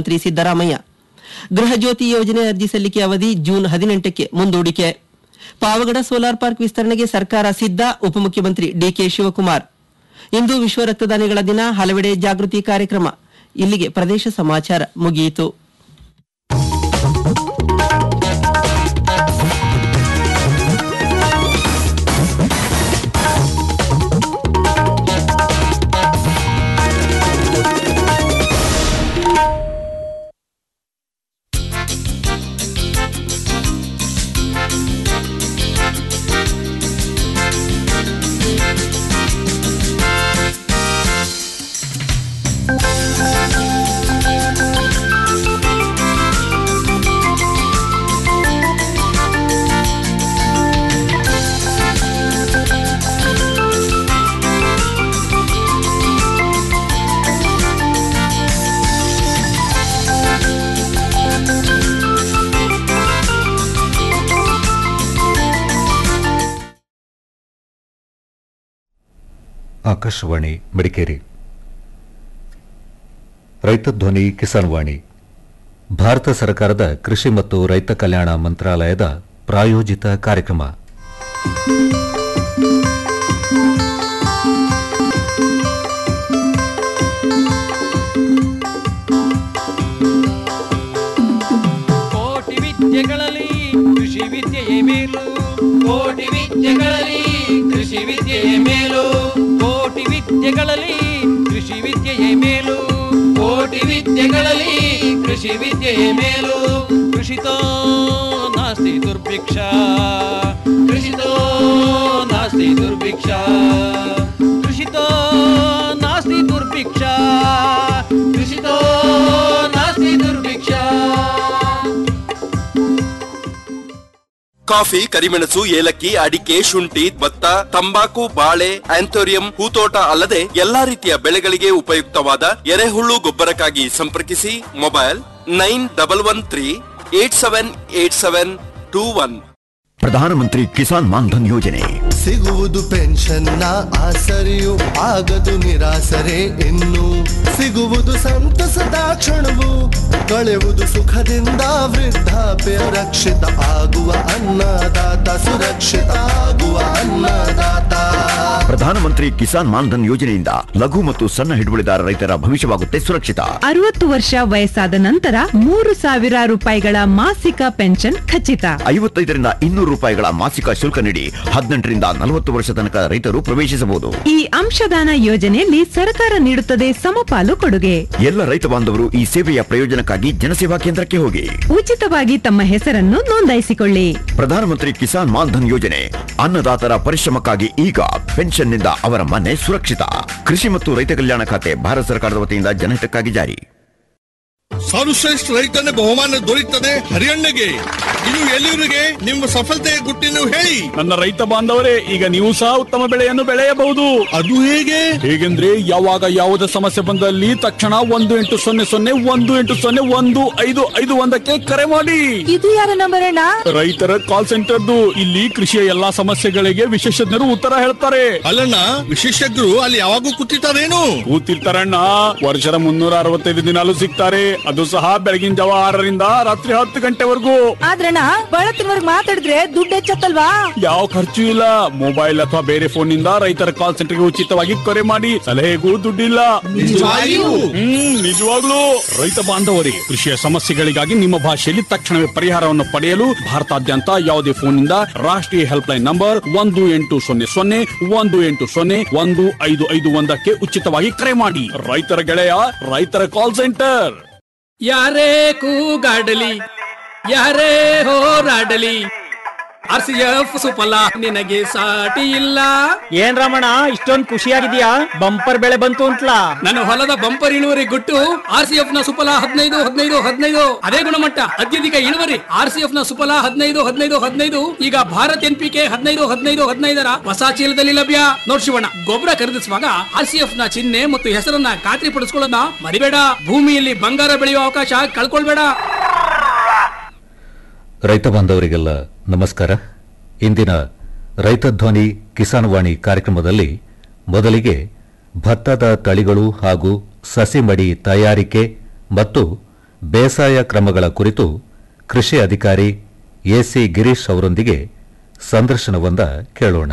ಮುಖ್ಯಮಂತ್ರಿ ಸಿದ್ದರಾಮಯ್ಯ ಗೃಹ ಜ್ಯೋತಿ ಯೋಜನೆ ಅರ್ಜಿ ಸಲ್ಲಿಕೆ ಅವಧಿ ಜೂನ್ ಹದಿನೆಂಟಕ್ಕೆ ಮುಂದೂಡಿಕೆ ಪಾವಗಡ ಸೋಲಾರ್ ಪಾರ್ಕ್ ವಿಸ್ತರಣೆಗೆ ಸರ್ಕಾರ ಸಿದ್ಧ ಉಪಮುಖ್ಯಮಂತ್ರಿ ಡಿಕೆ ಶಿವಕುಮಾರ್ ಇಂದು ವಿಶ್ವ ರಕ್ತದಾನಿಗಳ ದಿನ ಹಲವೆಡೆ ಜಾಗೃತಿ ಕಾರ್ಯಕ್ರಮ ಇಲ್ಲಿಗೆ ಪ್ರದೇಶ ಸಮಾಚಾರ ಮುಗಿಯಿತು ಆಕಾಶವಾಣಿ ಮಡಿಕೇರಿ ರೈತ ಧ್ವನಿ ಕಿಸಾನ್ ವಾಣಿ ಭಾರತ ಸರ್ಕಾರದ ಕೃಷಿ ಮತ್ತು ರೈತ ಕಲ್ಯಾಣ ಮಂತ್ರಾಲಯದ ಪ್ರಾಯೋಜಿತ ಕಾರ್ಯಕ್ರಮ ಕೋಟಿ ವಿದ್ಯೆಗಳಲ್ಲಿ ಕೃಷಿ ವಿದ್ಯೆಯೇ ಮೇಲು ಕೋಟಿ ವಿದ್ಯೆಗಳಲ್ಲಿ ಕೃಷಿ ವಿದ್ಯೆಯೇ ಮೇಲು ಕೋಟಿ ವಿದ್ಯೆಗಳಲ್ಲಿ ಕೃಷಿ ವಿದ್ಯೆಯೇ ಮೇಲು ಕೋಟಿ ವಿದ್ಯೆಗಳಲ್ಲಿ ಕೃಷಿ ವಿದ್ಯೆಯೇ ಮೇಲು ಕೃಷಿತೋ ನಾಸ್ತಿ ದುರ್ಭಿಕ್ಷ ಕೃಷಿತೋ ನಾಸ್ತಿ ದುರ್ಭಿಕ್ಷ ಕೃಷಿತೋ ನಾಸ್ತಿ ದುರ್ಭಿಕ್ಷ ಕೃಷಿತೋ ನಾಸ್ತಿ ದುರ್ಭಿಕ್ಷ ಕಾಫಿ ಕರಿಮೆಣಸು ಏಲಕ್ಕಿ ಅಡಿಕೆ ಶುಂಠಿ ಭತ್ತ ತಂಬಾಕು ಬಾಳೆ ಆಂಥೋರಿಯಂ ಹೂತೋಟ ಅಲ್ಲದೆ ಎಲ್ಲಾ ರೀತಿಯ ಬೆಳೆಗಳಿಗೆ ಉಪಯುಕ್ತವಾದ ಎರೆಹುಳು ಗೊಬ್ಬರಕ್ಕಾಗಿ ಸಂಪರ್ಕಿಸಿ mobile nine double one three eight seven eight seven two one Pradhanmantri Kisan Maandhan ಯೋಜನೆ ಸಿಗುವುದು ಪೆನ್ಷನ್ನ ಆಸರೆಯು ಆಗದು ನಿರಾಸರೆ ಇನ್ನು ಸಿಗುವುದು ಸಂತಸದ ಕ್ಷಣವು ಕಳೆಯುವುದು ಸುಖದಿಂದ ವೃದ್ಧಾಪ್ಯ ರಕ್ಷಿತ ಆಗುವ ಅನ್ನದಾತ ಸುರಕ್ಷಿತ ಆಗುವ ಅನ್ನದಾತ ಪ್ರಧಾನಮಂತ್ರಿ ಕಿಸಾನ್ ಮಾನ್ಧನ್ ಯೋಜನೆಯಿಂದ ಲಘು ಮತ್ತು ಸಣ್ಣ ಹಿಡುವಳಿದಾರ ರೈತರ ಭವಿಷ್ಯವಾಗುತ್ತೆ ಸುರಕ್ಷಿತ ಅರವತ್ತು ವರ್ಷ ವಯಸ್ಸಾದ ನಂತರ ಮೂರು ಸಾವಿರ ರೂಪಾಯಿಗಳ ಮಾಸಿಕ ಪೆನ್ಷನ್ ಖಚಿತ ಐವತ್ತೈದರಿಂದ ಇನ್ನೂರು ರೂಪಾಯಿಗಳ ಮಾಸಿಕ ಶುಲ್ಕ ನೀಡಿ ಹದಿನೆಂಟರಿಂದ ನಲವತ್ತು ವರ್ಷ ತನಕ ರೈತರು ಪ್ರವೇಶಿಸಬಹುದು ಈ ಅಂಶದಾನ ಯೋಜನೆಯಲ್ಲಿ ಸರ್ಕಾರ ನೀಡುತ್ತದೆ ಸಮಪಾಲು ಕೊಡುಗೆ ಎಲ್ಲ ರೈತ ಬಾಂಧವರು ಈ ಸೇವೆಯ ಪ್ರಯೋಜನಕ್ಕಾಗಿ ಜನಸೇವಾ ಕೇಂದ್ರಕ್ಕೆ ಹೋಗಿ ಉಚಿತವಾಗಿ ತಮ್ಮ ಹೆಸರನ್ನು ನೋಂದಾಯಿಸಿಕೊಳ್ಳಿ ಪ್ರಧಾನಮಂತ್ರಿ ಕಿಸಾನ್ ಮಾನ್ಧನ್ ಯೋಜನೆ ಅನ್ನದಾತರ ಪರಿಶ್ರಮಕ್ಕಾಗಿ ಈಗ ಪೆನ್ಷನ್ನಿಂದ ಅವರ ಮನೆ ಸುರಕ್ಷಿತ ಕೃಷಿ ಮತ್ತು ರೈತ ಕಲ್ಯಾಣ ಖಾತೆ ಭಾರತ ಸರ್ಕಾರದ ವತಿಯಿಂದ ಜನಹಿತಕ್ಕಾಗಿ ಜಾರಿ ಸರ್ವಶ್ರೇಷ್ಠ ರೈತನ ಬಹುಮಾನ ದೊರೆಯುತ್ತದೆ ಹರಿಯಣ್ಣಗೆ ಇದು ಎಲ್ಲಿವರಿಗೆ ನಿಮ್ಮ ಸಫಲತೆಯ ಗುಟ್ಟಿನ ಹೇಳಿ ನನ್ನ ರೈತ ಬಾಂಧವರೇ ಈಗ ನೀವು ಸಹ ಉತ್ತಮ ಬೆಳೆಯನ್ನು ಬೆಳೆಯಬಹುದು ಅದು ಹೇಗೆ ಹೇಗೆಂದ್ರೆ ಯಾವಾಗ ಯಾವುದೇ ಸಮಸ್ಯೆ ಬಂದಲ್ಲಿ ತಕ್ಷಣ ಒಂದು ಎಂಟು ಸೊನ್ನೆ ಸೊನ್ನೆ ಒಂದು ಎಂಟು ಸೊನ್ನೆ ಒಂದು ಐದು ಐದು ಒಂದಕ್ಕೆ ಕರೆ ಮಾಡಿ ಇದು ಯಾರ ನಂಬರ್ ಅಣ್ಣ ರೈತರ ಕಾಲ್ ಸೆಂಟರ್ದು ಇಲ್ಲಿ ಕೃಷಿಯ ಎಲ್ಲಾ ಸಮಸ್ಯೆಗಳಿಗೆ ವಿಶೇಷಜ್ಞರು ಉತ್ತರ ಹೇಳ್ತಾರೆ ಅಲ್ಲಣ್ಣ ವಿಶೇಷಜ್ಞರು ಅಲ್ಲಿ ಯಾವಾಗೂ ಕೂತಿರ್ತಾರೇನು ಕೂತಿರ್ತಾರಣ್ಣ ವರ್ಷದ ಮುನ್ನೂರ ಅರವತ್ತೈದು ದಿನಾಲು ಸಿಗ್ತಾರೆ ಅದು ಸಹ ಬೆಳಗಿನ ಜಾವ ಆರರಿಂದ ರಾತ್ರಿ ಹತ್ತು ಗಂಟೆವರೆಗೂ ಆದ್ರಣ್ಣ ಬಳತ್ತಿನವರ್ಗ್ ಮಾತಾಡಿದ್ರೆ ದುಡ್ಡು ಹೆಚ್ಚತ್ತಲ್ವಾ ಯಾವ ಖರ್ಚು ಇಲ್ಲ ಮೊಬೈಲ್ ಅಥವಾ ಬೇರೆ ಫೋನ್ ನಿಂದ ರೈತರ ಕಾಲ್ ಸೆಂಟರ್ಗೆ ಉಚಿತವಾಗಿ ಕರೆ ಮಾಡಿ ಸಲಹೆಗೂ ದುಡ್ಡಿಲ್ಲ ನಿಜವಾಗಿಯೂ? ಹ್ಮ್ ನಿಜವಾಗ್ಲೂ ರೈತ ಬಾಂಧವರಿಗೆ ಕೃಷಿಯ ಸಮಸ್ಯೆಗಳಿಗಾಗಿ ನಿಮ್ಮ ಭಾಷೆಯಲ್ಲಿ ತಕ್ಷಣವೇ ಪರಿಹಾರವನ್ನು ಪಡೆಯಲು ಭಾರತಾದ್ಯಂತ ಯಾವುದೇ ಫೋನ್ ನಿಂದ ರಾಷ್ಟ್ರೀಯ ಹೆಲ್ಪ್ ಲೈನ್ ನಂಬರ್ ಒಂದು ಎಂಟು ಸೊನ್ನೆ ಸೊನ್ನೆ ಒಂದು ಎಂಟು ಸೊನ್ನೆ ಒಂದು ಐದು ಐದು ಒಂದಕ್ಕೆ ಉಚಿತವಾಗಿ ಕರೆ ಮಾಡಿ ರೈತರ ಗೆಳೆಯ ರೈತರ ಕಾಲ್ ಸೆಂಟರ್ ಯಾರೇ ಕೂಗಾಡಲಿ ಯಾರೇ ಹೋರಾಡಲಿ ಆರ್ ಸಿ ಎಫ್ ಸುಫಲ ನಿನಗೆ ಸಾಟಿ ಇಲ್ಲ ಏನ್ ರಮಣ ಇಷ್ಟೊಂದ್ ಖುಷಿಯಾಗಿದ್ಯಾ ಬಂಪರ್ ಬೆಳೆ ಬಂತು ಅಂತ್ಲಾ ನನ್ನ ಹೊಲದ ಬಂಪರ್ ಇಳುವರಿ ಗುಟ್ಟು ಆರ್ ಸಿ ಎಫ್ ನ ಸುಫಲ ಹದಿನೈದು ಹದಿನೈದು ಹದಿನೈದು ಅದೇ ಗುಣಮಟ್ಟ ಅತ್ಯಧಿಕ ಇಳುವರಿ ಆರ್ ಸಿ ಎಫ್ ನ ಸುಫಲ ಹದಿನೈದು ಹದಿನೈದು ಹದಿನೈದು ಈಗ ಭಾರತ್ ಎನ್ ಪಿ ಕೆ ಹದಿನೈದು ಹದಿನೈದು ಹದಿನೈದರ ಹೊಸ ಚೀಲದಲ್ಲಿ ಲಭ್ಯ ನೋಡ್ ಶಿವಣ್ಣ ಗೊಬ್ಬರ ಖರೀದಿಸುವಾಗ ಆರ್ ಸಿ ಎಫ್ ನ ಚಿಹ್ನೆ ಮತ್ತು ಹೆಸರನ್ನ ಖಾತ್ರಿ ಪಡಿಸ್ಕೊಳ್ಳೋದನ್ನ ಮರಿಬೇಡ ಭೂಮಿಯಲ್ಲಿ ಬಂಗಾರ ಬೆಳೆಯುವ ಅವಕಾಶ ಕಳ್ಕೊಳ್ಬೇಡ ರೈತ ಬಾಂಧವರಿಗೆಲ್ಲ ನಮಸ್ಕಾರ ಇಂದಿನ ರೈತ ಧ್ವನಿ ಕಿಸಾನ್ ವಾಣಿ ಕಾರ್ಯಕ್ರಮದಲ್ಲಿ ಮೊದಲಿಗೆ ಭತ್ತದ ತಳಿಗಳು ಹಾಗೂ ಸಸಿ ಮಡಿ ತಯಾರಿಕೆ ಮತ್ತು ಬೇಸಾಯ ಕ್ರಮಗಳ ಕುರಿತು ಕೃಷಿ ಅಧಿಕಾರಿ ಎಸಿ ಗಿರೀಶ್ ಅವರೊಂದಿಗೆ ಸಂದರ್ಶನವೊಂದ ಕೇಳೋಣ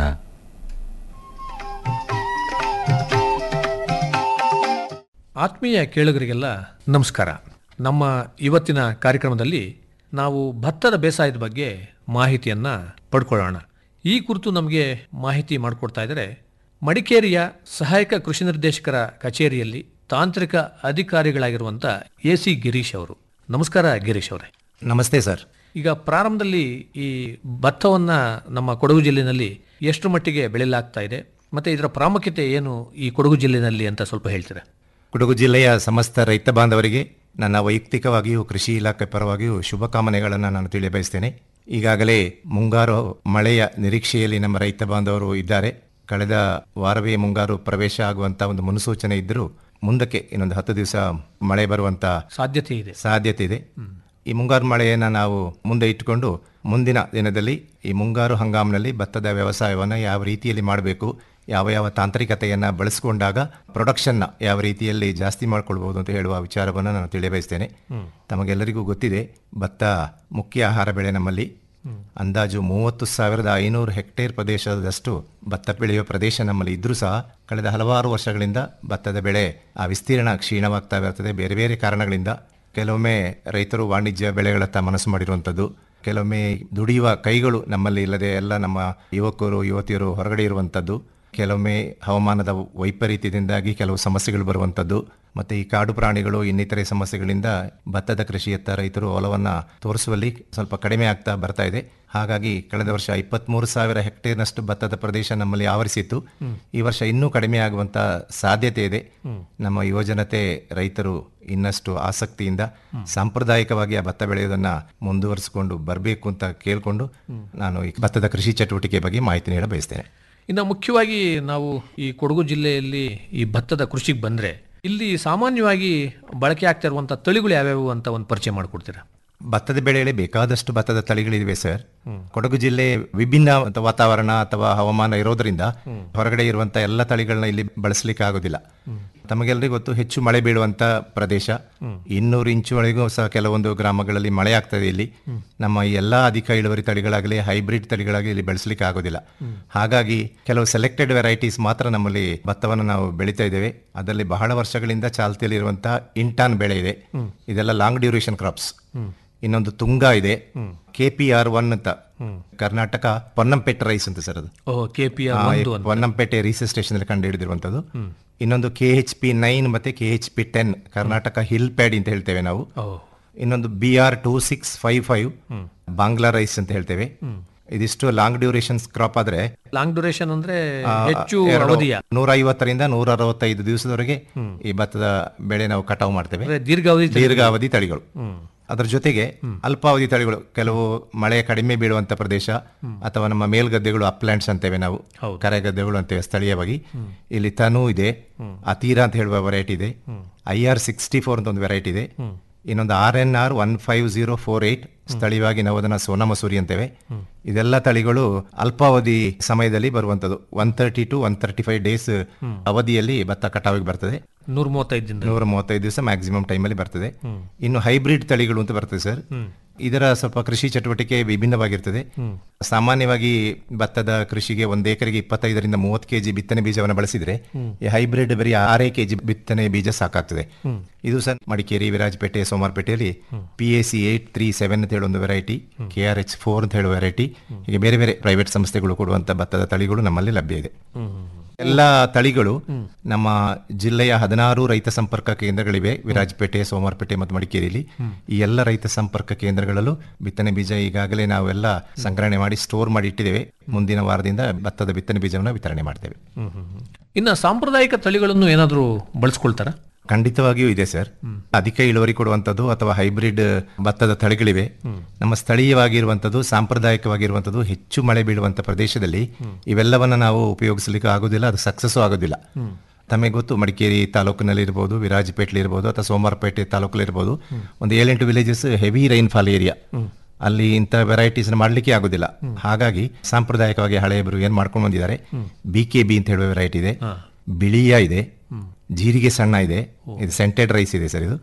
ಆತ್ಮೀಯ ಕೇಳುಗರಿಗೆಲ್ಲ ನಮಸ್ಕಾರ ನಮ್ಮ ಇವತ್ತಿನ ಕಾರ್ಯಕ್ರಮದಲ್ಲಿ ನಾವು ಭತ್ತದ ಬೇಸಾಯದ ಬಗ್ಗೆ ಮಾಹಿತಿಯನ್ನ ಪಡ್ಕೊಳ್ಳೋಣ ಈ ಕುರಿತು ನಮಗೆ ಮಾಹಿತಿ ಮಾಡಿಕೊಡ್ತಾ ಇದ್ದಾರೆ ಮಡಿಕೇರಿಯ ಸಹಾಯಕ ಕೃಷಿ ನಿರ್ದೇಶಕರ ಕಚೇರಿಯಲ್ಲಿ ತಾಂತ್ರಿಕ ಅಧಿಕಾರಿಗಳಾಗಿರುವಂಥ ಎ ಸಿ ಗಿರೀಶ್ ಅವರು ನಮಸ್ಕಾರ ಗಿರೀಶ್ ಅವರೇ ನಮಸ್ತೆ ಸರ್ ಈಗ ಪ್ರಾರಂಭದಲ್ಲಿ ಈ ಭತ್ತವನ್ನ ನಮ್ಮ ಕೊಡಗು ಜಿಲ್ಲೆಯಲ್ಲಿ ಎಷ್ಟು ಮಟ್ಟಿಗೆ ಬೆಳೆಯಲಾಗ್ತಾ ಇದೆ ಮತ್ತೆ ಇದರ ಪ್ರಾಮುಖ್ಯತೆ ಏನು ಈ ಕೊಡಗು ಜಿಲ್ಲೆಯಲ್ಲಿ ಅಂತ ಸ್ವಲ್ಪ ಹೇಳ್ತೀರಾ ಕೊಡಗು ಜಿಲ್ಲೆಯ ಸಮಸ್ತ ರೈತ ಬಾಂಧವರಿಗೆ ನನ್ನ ವೈಯಕ್ತಿಕವಾಗಿಯೂ ಕೃಷಿ ಇಲಾಖೆ ಪರವಾಗಿಯೂ ಶುಭಕಾಮನೆಗಳನ್ನು ನಾನು ತಿಳಿಯಬಯಸ್ತೇನೆ ಈಗಾಗಲೇ ಮುಂಗಾರು ಮಳೆಯ ನಿರೀಕ್ಷೆಯಲ್ಲಿ ನಮ್ಮ ರೈತ ಬಾಂಧವರು ಇದ್ದಾರೆ ಕಳೆದ ವಾರವೇ ಮುಂಗಾರು ಪ್ರವೇಶ ಆಗುವಂತ ಒಂದು ಮುನ್ಸೂಚನೆ ಇದ್ದರೂ ಮುಂದಕ್ಕೆ ಇನ್ನೊಂದು ಹತ್ತು ದಿವಸ ಮಳೆ ಬರುವಂತ ಸಾಧ್ಯತೆ ಇದೆ ಸಾಧ್ಯತೆ ಇದೆ ಈ ಮುಂಗಾರು ಮಳೆಯನ್ನು ನಾವು ಮುಂದೆ ಇಟ್ಟುಕೊಂಡು ಮುಂದಿನ ದಿನದಲ್ಲಿ ಈ ಮುಂಗಾರು ಹಂಗಾಮಿನಲ್ಲಿ ಭತ್ತದ ವ್ಯವಸಾಯವನ್ನು ಯಾವ ರೀತಿಯಲ್ಲಿ ಮಾಡಬೇಕು ಯಾವ ಯಾವ ತಾಂತ್ರಿಕತೆಯನ್ನು ಬಳಸಿಕೊಂಡಾಗ ಪ್ರೊಡಕ್ಷನ್ನ ಯಾವ ರೀತಿಯಲ್ಲಿ ಜಾಸ್ತಿ ಮಾಡ್ಕೊಳ್ಬೋದು ಅಂತ ಹೇಳುವ ವಿಚಾರವನ್ನು ನಾನು ತಿಳಿಯಬಯಸ್ತೇನೆ ತಮಗೆಲ್ಲರಿಗೂ ಗೊತ್ತಿದೆ ಭತ್ತ ಮುಖ್ಯ ಆಹಾರ ಬೆಳೆ ನಮ್ಮಲ್ಲಿ ಅಂದಾಜು ಮೂವತ್ತು ಸಾವಿರದ ಐನೂರು ಹೆಕ್ಟೇರ್ ಪ್ರದೇಶದಷ್ಟು ಭತ್ತ ಬೆಳೆಯುವ ಪ್ರದೇಶ ನಮ್ಮಲ್ಲಿ ಇದ್ರೂ ಸಹ ಕಳೆದ ಹಲವಾರು ವರ್ಷಗಳಿಂದ ಭತ್ತದ ಬೆಳೆ ಆ ವಿಸ್ತೀರ್ಣ ಕ್ಷೀಣವಾಗ್ತಾ ಇರ್ತದೆ ಬೇರೆ ಬೇರೆ ಕಾರಣಗಳಿಂದ ಕೆಲವೊಮ್ಮೆ ರೈತರು ವಾಣಿಜ್ಯ ಬೆಳೆಗಳತ್ತ ಮನಸ್ಸು ಮಾಡಿರುವಂಥದ್ದು ಕೆಲವೊಮ್ಮೆ ದುಡಿಯುವ ಕೈಗಳು ನಮ್ಮಲ್ಲಿ ಇಲ್ಲದೆ ಎಲ್ಲ ನಮ್ಮ ಯುವಕರು ಯುವತಿಯರು ಹೊರಗಡೆ ಇರುವಂಥದ್ದು ಕೆಲವೊಮ್ಮೆ ಹವಾಮಾನದ ವೈಪರೀತ್ಯದಿಂದಾಗಿ ಕೆಲವು ಸಮಸ್ಯೆಗಳು ಬರುವಂಥದ್ದು ಮತ್ತು ಈ ಕಾಡು ಪ್ರಾಣಿಗಳು ಇನ್ನಿತರೆ ಸಮಸ್ಯೆಗಳಿಂದ ಭತ್ತದ ಕೃಷಿಯತ್ತ ರೈತರು ಒಲವನ್ನು ತೋರಿಸುವಲ್ಲಿ ಸ್ವಲ್ಪ ಕಡಿಮೆ ಆಗ್ತಾ ಬರ್ತಾ ಇದೆ ಹಾಗಾಗಿ ಕಳೆದ ವರ್ಷ ಇಪ್ಪತ್ತ್ಮೂರು ಸಾವಿರ ಹೆಕ್ಟೇರ್ನಷ್ಟು ಭತ್ತದ ಪ್ರದೇಶ ನಮ್ಮಲ್ಲಿ ಆವರಿಸಿತ್ತು ಈ ವರ್ಷ ಇನ್ನೂ ಕಡಿಮೆ ಆಗುವಂತ ಸಾಧ್ಯತೆ ಇದೆ ನಮ್ಮ ಯುವಜನತೆ ರೈತರು ಇನ್ನಷ್ಟು ಆಸಕ್ತಿಯಿಂದ ಸಾಂಪ್ರದಾಯಿಕವಾಗಿ ಆ ಭತ್ತ ಬೆಳೆಯೋದನ್ನ ಮುಂದುವರಿಸಿಕೊಂಡು ಬರಬೇಕು ಅಂತ ಕೇಳಿಕೊಂಡು ನಾನು ಈ ಭತ್ತದ ಕೃಷಿ ಚಟುವಟಿಕೆ ಬಗ್ಗೆ ಮಾಹಿತಿ ನೀಡ ಬಯಸ್ತೇನೆ ಇನ್ನು ಮುಖ್ಯವಾಗಿ ನಾವು ಈ ಕೊಡಗು ಜಿಲ್ಲೆಯಲ್ಲಿ ಈ ಭತ್ತದ ಕೃಷಿಗೆ ಬಂದ್ರೆ ಇಲ್ಲಿ ಸಾಮಾನ್ಯವಾಗಿ ಬಳಕೆ ಆಗ್ತಾ ಇರುವಂತ ತಳಿಗಳು ಯಾವ್ಯಾವು ಅಂತ ಒಂದು ಪರಿಚಯ ಮಾಡಿಕೊಡ್ತೀರಾ ಭತ್ತದ ಬೆಳೆಯಲ್ಲಿ ಬೇಕಾದಷ್ಟು ಭತ್ತದ ತಳಿಗಳಿವೆ ಸರ್ ಕೊಡಗು ಜಿಲ್ಲೆ ವಿಭಿನ್ನ ವಾತಾವರಣ ಅಥವಾ ಹವಾಮಾನ ಇರೋದರಿಂದ ಹೊರಗಡೆ ಇರುವಂತ ಎಲ್ಲ ತಳಿಗಳನ್ನ ಇಲ್ಲಿ ಬಳಸಲಿಕ್ಕೆ ಆಗೋದಿಲ್ಲ ತಮಗೆಲ್ಲರಿಗೂ ಗೊತ್ತು ಹೆಚ್ಚು ಮಳೆ ಬೀಳುವಂತ ಪ್ರದೇಶ ಇನ್ನೂರು ಇಂಚುವರೆಗೂ ಸಹ ಕೆಲವೊಂದು ಗ್ರಾಮಗಳಲ್ಲಿ ಮಳೆ ಆಗ್ತದೆ ಇಲ್ಲಿ ನಮ್ಮ ಈ ಎಲ್ಲಾ ಅಧಿಕ ಇಳುವರಿ ತಳಿಗಳಾಗಲಿ ಹೈಬ್ರಿಡ್ ತಳಿಗಳಾಗಲಿ ಇಲ್ಲಿ ಬೆಳೆಸಲಿಕ್ಕೆ ಆಗೋದಿಲ್ಲ ಹಾಗಾಗಿ ಕೆಲವು ಸೆಲೆಕ್ಟೆಡ್ ವೆರೈಟೀಸ್ ಮಾತ್ರ ನಮ್ಮಲ್ಲಿ ಭತ್ತವನ್ನು ನಾವು ಬೆಳೀತಾ ಇದ್ದೇವೆ ಅದರಲ್ಲಿ ಬಹಳ ವರ್ಷಗಳಿಂದ ಚಾಲ್ತಿಯಲ್ಲಿರುವಂತಹ ಇಂಟಾನ್ ಬೆಳೆ ಇದೆ ಇದೆಲ್ಲ ಲಾಂಗ್ ಡ್ಯೂರೇಷನ್ ಕ್ರಾಪ್ಸ್ ಇನ್ನೊಂದು ತುಂಗ ಇದೆ ಕೆ ಪಿ ಆರ್ ಒನ್ ಅಂತ ಕರ್ನಾಟಕ ಪೊನ್ನಂಪೇಟೆ ರೈಸ್ ಅಂತ ಸರ್ ಅದು ಓ ಕೆ ಪಿ ಆ, ಪೊನ್ನಂಪೇಟೆ ರೀಸರ್ಚ್ ಸ್ಟೇಷನ್ ಅಲ್ಲಿ ಕಂಡು ಹಿಡಿದಿರುವಂತದ್ದು ಇನ್ನೊಂದು ಕೆ ಎಚ್ ಪಿ ನೈನ್ ಮತ್ತೆ K H P ten Karnataka hill paddy ಅಂತ ಹೇಳ್ತೇವೆ ನಾವು ಇನ್ನೊಂದು B R two six five five Bangla rice ಅಂತ ಹೇಳ್ತೇವೆ ಇದಿಷ್ಟು ಲಾಂಗ್ ಡ್ಯೂರೇಷನ್ಸ್ ಕ್ರಾಪ್ ಆದ್ರೆ ಲಾಂಗ್ ಡ್ಯೂರೇಷನ್ ಅಂದ್ರೆ ಆ, ಹೆಚ್ಚು ಎರಡು- ಅವಧಿಯ ನೂರ ಐವತ್ತರಿಂದ ನೂರ ಅರವತ್ತೈದು ದಿವಸದವರೆಗೆ ಈ ಭತ್ತದ ಬೆಳೆ ನಾವು ಕಟಾವು ಮಾಡ್ತೇವೆ ಅಂದ್ರೆ ದೀರ್ಘಾವಧಿ ತಳಿಗಳು. ದೀರ್ಘಾವಧಿ ತಳಿಗಳು ಅದರ ಜೊತೆಗೆ ಅಲ್ಪಾವಧಿ ತಳಿಗಳು ಕೆಲವು ಮಳೆ ಕಡಿಮೆ ಬೀಳುವಂತ ಪ್ರದೇಶ ಅಥವಾ ನಮ್ಮ ಮೇಲ್ಗದ್ದೆಗಳು ಅಪ್ಲ್ಯಾಂಡ್ಸ್ ಅಂತೇವೆ ನಾವು ಕರೆಗದ್ದೆಗಳು ಅಂತೇವೆ ಸ್ಥಳೀಯವಾಗಿ ಇಲ್ಲಿ ತನು ಇದೆ ಅತೀರ ಅಂತ ಹೇಳುವ ವೆರೈಟಿ ಇದೆ ಐ ಆರ್ ಸಿಕ್ಸ್ಟಿ ಫೋರ್ ಅಂತ ಒಂದು ವೆರೈಟಿ ಇದೆ ಇನ್ನೊಂದು R N R one five zero four eight ಸ್ಥಳೀಯವಾಗಿ ನಾವು ಅದನ್ನ ಸೋನಾ ಮಸೂರಿ ಅಂತೇವೆ ಇದೆಲ್ಲ ತಳಿಗಳು ಅಲ್ಪಾವಧಿ ಸಮಯದಲ್ಲಿ ಬರುವಂತದ್ದು one thirty two one thirty five days ಅವಧಿಯಲ್ಲಿ ಭತ್ತ ಕಟಾವಿಗೆ ಬರ್ತದೆ ನೂರ ಮೂವತ್ತೈದು ದಿನ ನೂರ ಮೂವತ್ತೈದು ದಿವಸ ಮ್ಯಾಕ್ಸಿಮಮ್ ಟೈಮಲ್ಲಿ ಬರ್ತದೆ ಇನ್ನು ಹೈಬ್ರಿಡ್ ತಳಿಗಳು ಅಂತ ಬರ್ತದೆ ಸರ್ ಇದರ ಸ್ವಲ್ಪ ಕೃಷಿ ಚಟುವಟಿಕೆ ವಿಭಿನ್ನವಾಗಿರ್ತದೆ ಸಾಮಾನ್ಯವಾಗಿ ಭತ್ತದ ಕೃಷಿಗೆ ಒಂದು ಎಕರೆಗೆ ಇಪ್ಪತ್ತೈದರಿಂದ ಮೂವತ್ತು ಕೆಜಿ ಬಿತ್ತನೆ ಬೀಜವನ್ನು ಬಳಸಿದ್ರೆ ಈ ಹೈಬ್ರಿಡ್ ಬರೀ ಆರೇ ಕೆಜಿ ಬಿತ್ತನೆ ಬೀಜ ಸಾಕಾಗ್ತದೆ ಇದು ಸರ್ ಮಡಿಕೇರಿ ವಿರಾಜಪೇಟೆ ಸೋಮಾರ್ಪೇಟೆಯಲ್ಲಿ P A C eight three seven ಅಂತ ಹೇಳೋ ಒಂದು variety K R H four ಅಂತ ಹೇಳುವ ವೆರೈಟಿ ಹೀಗೆ ಬೇರೆ ಬೇರೆ ಪ್ರೈವೇಟ್ ಸಂಸ್ಥೆಗಳು ಕೊಡುವಂತ ಭತ್ತದ ತಳಿಗಳು ನಮ್ಮಲ್ಲಿ ಲಭ್ಯ ಇದೆ ಎಲ್ಲ ತಳಿಗಳು ನಮ್ಮ ಜಿಲ್ಲೆಯ ಹದಿನಾರು ರೈತ ಸಂಪರ್ಕ ಕೇಂದ್ರಗಳಿವೆ ವಿರಾಜಪೇಟೆ ಸೋಮವಾರಪೇಟೆ ಮತ್ತು ಮಡಿಕೇರಿಯಲ್ಲಿ ಈ ಎಲ್ಲ ರೈತ ಸಂಪರ್ಕ ಕೇಂದ್ರಗಳಲ್ಲೂ ಬಿತ್ತನೆ ಬೀಜ ಈಗಾಗಲೇ ನಾವೆಲ್ಲ ಸಂಗ್ರಹಣೆ ಮಾಡಿ ಸ್ಟೋರ್ ಮಾಡಿ ಇಟ್ಟಿದ್ದೇವೆ ಮುಂದಿನ ವಾರದಿಂದ ಭತ್ತದ ಬಿತ್ತನೆ ಬೀಜವನ್ನು ವಿತರಣೆ ಮಾಡ್ತೇವೆ ಇನ್ನು ಸಾಂಪ್ರದಾಯಿಕ ತಳಿಗಳನ್ನು ಏನಾದರೂ ಬಳಸ್ಕೊಳ್ತಾರ ಖಂಡಿತವಾಗಿಯೂ ಇದೆ ಸರ್ ಅಧಿಕ ಇಳುವರಿ ಕೊಡುವಂಥದ್ದು ಅಥವಾ ಹೈಬ್ರಿಡ್ ಭತ್ತದ ತಳಿಗಳಿವೆ ನಮ್ಮ ಸ್ಥಳೀಯವಾಗಿರುವಂಥದ್ದು ಸಾಂಪ್ರದಾಯಿಕವಾಗಿರುವಂಥದ್ದು ಹೆಚ್ಚು ಮಳೆ ಬೀಳುವಂಥ ಪ್ರದೇಶದಲ್ಲಿ ಇವೆಲ್ಲವನ್ನ ನಾವು ಉಪಯೋಗಿಸಲಿಕ್ಕೆ ಆಗೋದಿಲ್ಲ ಅದು ಸಕ್ಸಸ್ ಆಗೋದಿಲ್ಲ ತಮಗೆ ಗೊತ್ತು ಮಡಿಕೇರಿ ತಾಲೂಕಿನಲ್ಲಿ ಇರ್ಬೋದು ವಿರಾಜಪೇಟೆ ಇರ್ಬೋದು ಅಥವಾ ಸೋಮವಾರಪೇಟೆ ತಾಲೂಕಲ್ಲಿ ಇರ್ಬೋದು ಒಂದು ಏಳೆಂಟು ವಿಲೇಜಸ್ ಹೆವಿ ರೈನ್ಫಾಲ್ ಏರಿಯಾ ಅಲ್ಲಿ ಇಂಥ ವೆರೈಟೀಸ್ ಮಾಡ್ಲಿಕ್ಕೆ ಆಗೋದಿಲ್ಲ ಹಾಗಾಗಿ ಸಾಂಪ್ರದಾಯಿಕವಾಗಿ ಹಳೆಯವರು ಏನ್ ಮಾಡ್ಕೊಂಡು ಬಂದಿದ್ದಾರೆ ಬಿ ಕೆ ಬಿ ಅಂತ ಹೇಳುವ ವೆರೈಟಿ ಇದೆ ಬಿಳಿಯ ಇದೆ ಜೀರಿಗೆ ಸಣ್ಣ ಇದೆ ಇದು ಸೆಂಟೆಡ್ ರೈಸ್ ಇದೆ ಸರ್ ಇದು